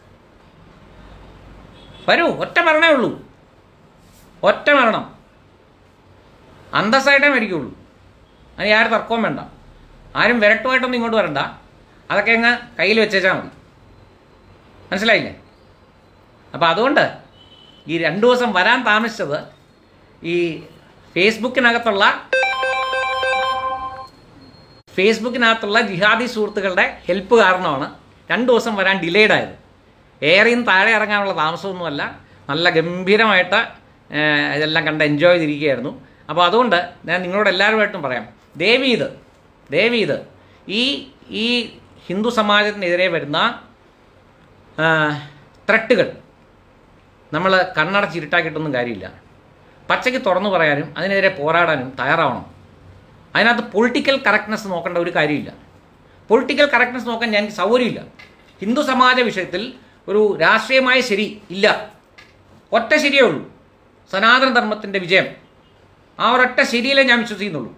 വരൂ ഒറ്റ മരണേ ഉള്ളൂ ഒറ്റ മരണം അന്തസ്സായിട്ടേ മരിക്കുള്ളൂ അതിന് ആരും തർക്കവും വേണ്ട ആരും വിരട്ടുമായിട്ടൊന്നും ഇങ്ങോട്ട് വരണ്ട അതൊക്കെ അങ്ങ് കയ്യിൽ വെച്ചേച്ചാൽ മതി മനസ്സിലായില്ലേ അപ്പോൾ അതുകൊണ്ട് ഈ രണ്ടു ദിവസം വരാൻ താമസിച്ചത് ഈ ഫേസ്ബുക്കിനകത്തുള്ള ഫേസ്ബുക്കിനകത്തുള്ള ജിഹാദി സുഹൃത്തുക്കളുടെ ഹെൽപ്പ് കാരണമാണ് രണ്ട് ദിവസം വരാൻ ഡിലേഡ് ആയത് ഏറെയും താഴെ ഇറങ്ങാനുള്ള താമസമൊന്നുമല്ല നല്ല ഗംഭീരമായിട്ട് ഏഹ്, ഇതെല്ലാം കണ്ട് എൻജോയ് ചെയ്തിരിക്കുകയായിരുന്നു അപ്പോൾ അതുകൊണ്ട് ഞാൻ നിങ്ങളോട് എല്ലാവരുമായിട്ടും പറയാം ദേവീത് ദേവീത് ഈ ഈ ഹിന്ദു സമാജത്തിനെതിരെ വരുന്ന ത്രട്ടുകൾ നമ്മൾ കണ്ണടച്ചിരുട്ടാക്കിയിട്ടൊന്നും കാര്യമില്ല പച്ചയ്ക്ക് തുറന്നു പറയാനും അതിനെതിരെ പോരാടാനും തയ്യാറാവണം അതിനകത്ത് പൊളിറ്റിക്കൽ കറക്റ്റ്നെസ് നോക്കേണ്ട ഒരു കാര്യമില്ല പൊളിറ്റിക്കൽ കറക്റ്റ്നെസ് നോക്കാൻ ഞാൻ സൗകര്യമില്ല ഹിന്ദു സമാജ വിഷയത്തിൽ ഒരു രാഷ്ട്രീയമായ ശരി ഇല്ല ഒറ്റ ശരിയേ ഉള്ളൂ സനാതന ധർമ്മത്തിൻ്റെ വിജയം ആ ഒരൊറ്റ ശരിയിലേ ഞാൻ വിശ്വസിക്കുന്നുള്ളൂ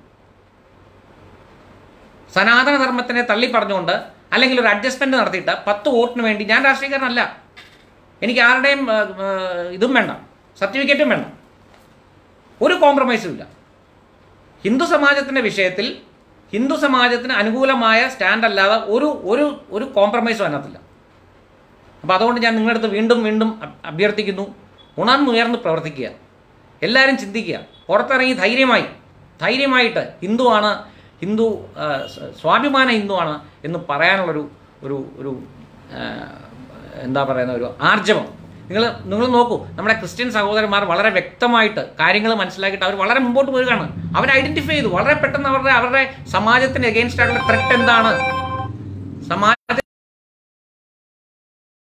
സനാതന ധർമ്മത്തിനെ തള്ളി പറഞ്ഞുകൊണ്ട് അല്ലെങ്കിൽ ഒരു അഡ്ജസ്റ്റ്മെന്റ് നടത്തിയിട്ട് പത്ത് വോട്ടിന് വേണ്ടി ഞാൻ രാഷ്ട്രീയക്കാരനല്ല എനിക്ക് ആരുടെയും ആ, ആ, ഇതും വേണ്ട സർട്ടിഫിക്കറ്റും വേണ്ട ഒരു കോംപ്രമൈസും ഇല്ല ഹിന്ദു സമാജത്തിന്റെ വിഷയത്തിൽ ഹിന്ദു സമാജത്തിന് അനുകൂലമായ സ്റ്റാൻഡ് അല്ലാതെ ഒരു ഒരു ഒരു കോംപ്രമൈസും അതിനകത്തില്ല അപ്പോൾ അതുകൊണ്ട് ഞാൻ നിങ്ങളുടെ അടുത്ത് വീണ്ടും വീണ്ടും അഭ്- അഭ്യർത്ഥിക്കുന്നു ഉണർന്നുയർന്ന് പ്രവർത്തിക്കുക എല്ലാവരും ചിന്തിക്കുക പുറത്തിറങ്ങി ധൈര്യമായി ധൈര്യമായിട്ട് ഹിന്ദുവാണ് ഹിന്ദു ആ, സ്വ- സ്വാഭിമാന ഹിന്ദുവാണ് എന്ന് പറയാനുള്ളൊരു ഒരു ഒരു ആ, എന്താ പറയുന്ന ഒരു ആർജവം നിങ്ങൾ നിങ്ങൾ നോക്കൂ നമ്മുടെ ക്രിസ്ത്യൻ സഹോദരന്മാർ വളരെ വ്യക്തമായിട്ട് കാര്യങ്ങൾ മനസ്സിലാക്കിയിട്ട് അവർ വളരെ മുമ്പോട്ട് പോവുകയാണ് അവർ ഐഡന്റിഫൈ ചെയ്തു വളരെ പെട്ടെന്ന് അവരുടെ അവരുടെ സമാജത്തിന് എഗെയിൻസ്റ്റ് ആയിട്ടുള്ള ത്രെറ്റ് എന്താണ് സമാജ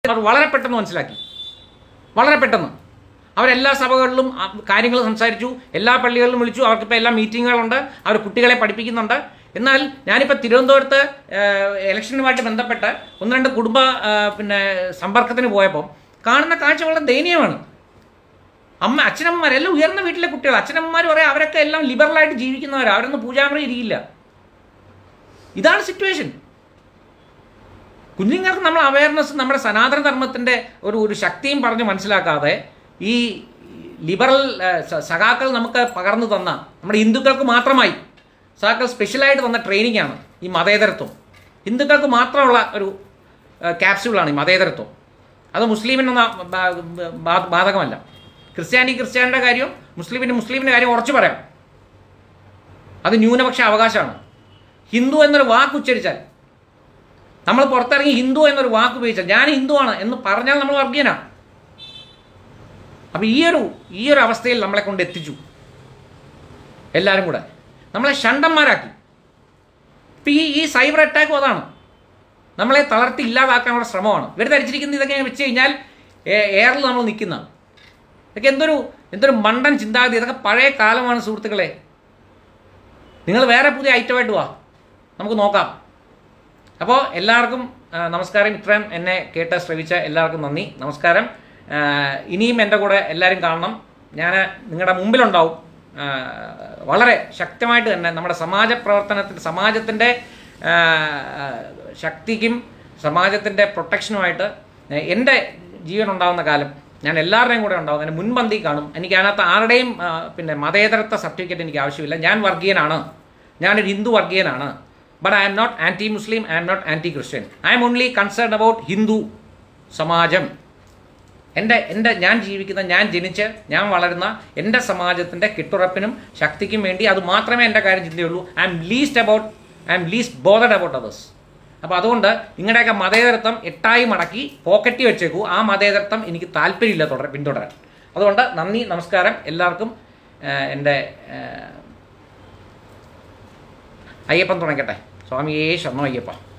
അവർ വളരെ പെട്ടെന്ന് മനസ്സിലാക്കി വളരെ പെട്ടെന്ന് അവരെല്ലാ സഭകളിലും ആ കാര്യങ്ങൾ സംസാരിച്ചു എല്ലാ പള്ളികളിലും വിളിച്ചു അവർക്കിപ്പോൾ എല്ലാ മീറ്റിങ്ങുകളുണ്ട് അവർ കുട്ടികളെ പഠിപ്പിക്കുന്നുണ്ട് എന്നാൽ ഞാനിപ്പോൾ തിരുവനന്തപുരത്ത് ഏഹ്, ഇലക്ഷനുമായിട്ട് ബന്ധപ്പെട്ട് ഒന്ന് രണ്ട് കുടുംബ ഏഹ്, പിന്നെ സമ്പർക്കത്തിന് പോയപ്പോൾ കാണുന്ന കാഴ്ച വളരെ ദയനീയമാണ് അമ്മ അച്ഛനമ്മമാരെല്ലാം ഉയർന്ന വീട്ടിലെ കുട്ടികൾ അച്ഛനമ്മമാർ പറയാം അവരൊക്കെ എല്ലാം ലിബറലായിട്ട് ജീവിക്കുന്നവരാണ് അവരൊന്നും പൂജാമുറി ഇരിക്കില്ല ഇതാണ് സിറ്റുവേഷൻ കുഞ്ഞുങ്ങൾക്ക് നമ്മൾ അവയർനെസ് നമ്മുടെ സനാതന ധർമ്മത്തിൻ്റെ ഒരു ഒരു ശക്തിയും പറഞ്ഞ് മനസ്സിലാക്കാതെ ഈ ലിബറൽ ഏഹ്, സ- സഖാക്കൾ നമുക്ക് പകർന്നു തന്ന നമ്മുടെ ഹിന്ദുക്കൾക്ക് മാത്രമായി സഖാക്കൾ സ്പെഷ്യലായിട്ട് തന്ന ട്രെയിനിങ് ആണ് ഈ മതേതരത്വം ഹിന്ദുക്കൾക്ക് മാത്രമുള്ള ഒരു ഏഹ്, ക്യാപ്സ്യൂളാണ് ഈ മതേതരത്വം അത് മുസ്ലിമിനൊന്നും ബാ- ബാ- ബാധകമല്ല ക്രിസ്ത്യാനി ക്രിസ്ത്യാനിയുടെ കാര്യം മുസ്ലിമിന് മുസ്ലിമിൻ്റെ കാര്യം ഉറച്ചു പറയാം അത് ന്യൂനപക്ഷ അവകാശമാണ് ഹിന്ദു എന്നൊരു വാക്ക് ഉച്ചരിച്ചാൽ നമ്മൾ പുറത്തിറങ്ങി ഹിന്ദു എന്നൊരു വാക്ക് ഉപയോഗിച്ചാൽ ഞാൻ ഹിന്ദുവാണ് എന്ന് പറഞ്ഞാൽ നമ്മൾ വർഗീയനാണ് അപ്പം ഈ ഒരു ഈ ഒരു അവസ്ഥയിൽ നമ്മളെ കൊണ്ട് എത്തിച്ചു എല്ലാവരും കൂടെ നമ്മളെ ഷണ്ടന്മാരാക്കി ഇപ്പം ഈ ഈ സൈബർ അറ്റാക്കും അതാണ് നമ്മളെ തളർത്തി ഇല്ലാതാക്കാനുള്ള ശ്രമമാണ് ഇവർ ധരിച്ചിരിക്കുന്ന ഇതൊക്കെ വെച്ച് കഴിഞ്ഞാൽ എയറിൽ നമ്മൾ നിൽക്കുന്ന ഇതൊക്കെ എന്തൊരു എന്തൊരു മണ്ടൻ ചിന്താഗതി ഇതൊക്കെ പഴയ കാലമാണ് സുഹൃത്തുക്കളെ നിങ്ങൾ വേറെ പുതിയ ഐറ്റമായിട്ട് വാ നമുക്ക് നോക്കാം അപ്പോൾ എല്ലാവർക്കും ആ, നമസ്കാരം ഇത്രയും എന്നെ കേട്ട് ശ്രവിച്ച എല്ലാവർക്കും നന്ദി നമസ്കാരം ആ, ഇനിയും എൻ്റെ കൂടെ എല്ലാവരും കാണണം ഞാൻ നിങ്ങളുടെ മുമ്പിലുണ്ടാവും ആ, വളരെ ശക്തമായിട്ട് തന്നെ നമ്മുടെ സമാജ പ്രവർത്തനത്തിന് സമാജത്തിൻ്റെ ആ, ശക്തിക്കും സമാജത്തിൻ്റെ പ്രൊട്ടക്ഷനുമായിട്ട് എൻ്റെ ജീവൻ ഉണ്ടാകുന്ന കാലം ഞാൻ എല്ലാവരുടെയും കൂടെ ഉണ്ടാവും അതിന് മുൻപന്തി കാണും എനിക്ക് അതിനകത്ത് ആരുടെയും ആ, പിന്നെ മതേതരത്വ സർട്ടിഫിക്കറ്റ് എനിക്ക് ആവശ്യമില്ല ഞാൻ വർഗീയനാണ് ഞാനൊരു ഹിന്ദു വർഗീയനാണ് but I'm not anti Muslim I'm not anti Christian I'm only concern about Hindu samajam എൻ്റെ എൻ്റെ ഞാൻ ജീവിക്കുന്ന ഞാൻ ജനിച്ച് ഞാൻ വളരുന്ന എൻ്റെ സമാജത്തിൻ്റെ കെട്ടുറപ്പിനും ശക്തിക്കും വേണ്ടി അത് മാത്രമേ എൻ്റെ കാര്യം ചിന്തയുള്ളൂ I'm least about I'm least bothered about others അപ്പോൾ അതുകൊണ്ട് നിങ്ങളുടെയൊക്കെ മതേതരത്വം എട്ടായി മടക്കി പോക്കറ്റി വെച്ചേക്കൂ ആ മതേതരത്വം എനിക്ക് താല്പര്യമില്ല തുടർ പിന്തുടരാൻ അതുകൊണ്ട് നന്ദി നമസ്കാരം എല്ലാവർക്കും ഏഹ്, എൻ്റെ ഏഹ്, അയ്യപ്പൻ തുടങ്ങട്ടെ സ്വാമിയേ ശരണം അയ്യപ്പ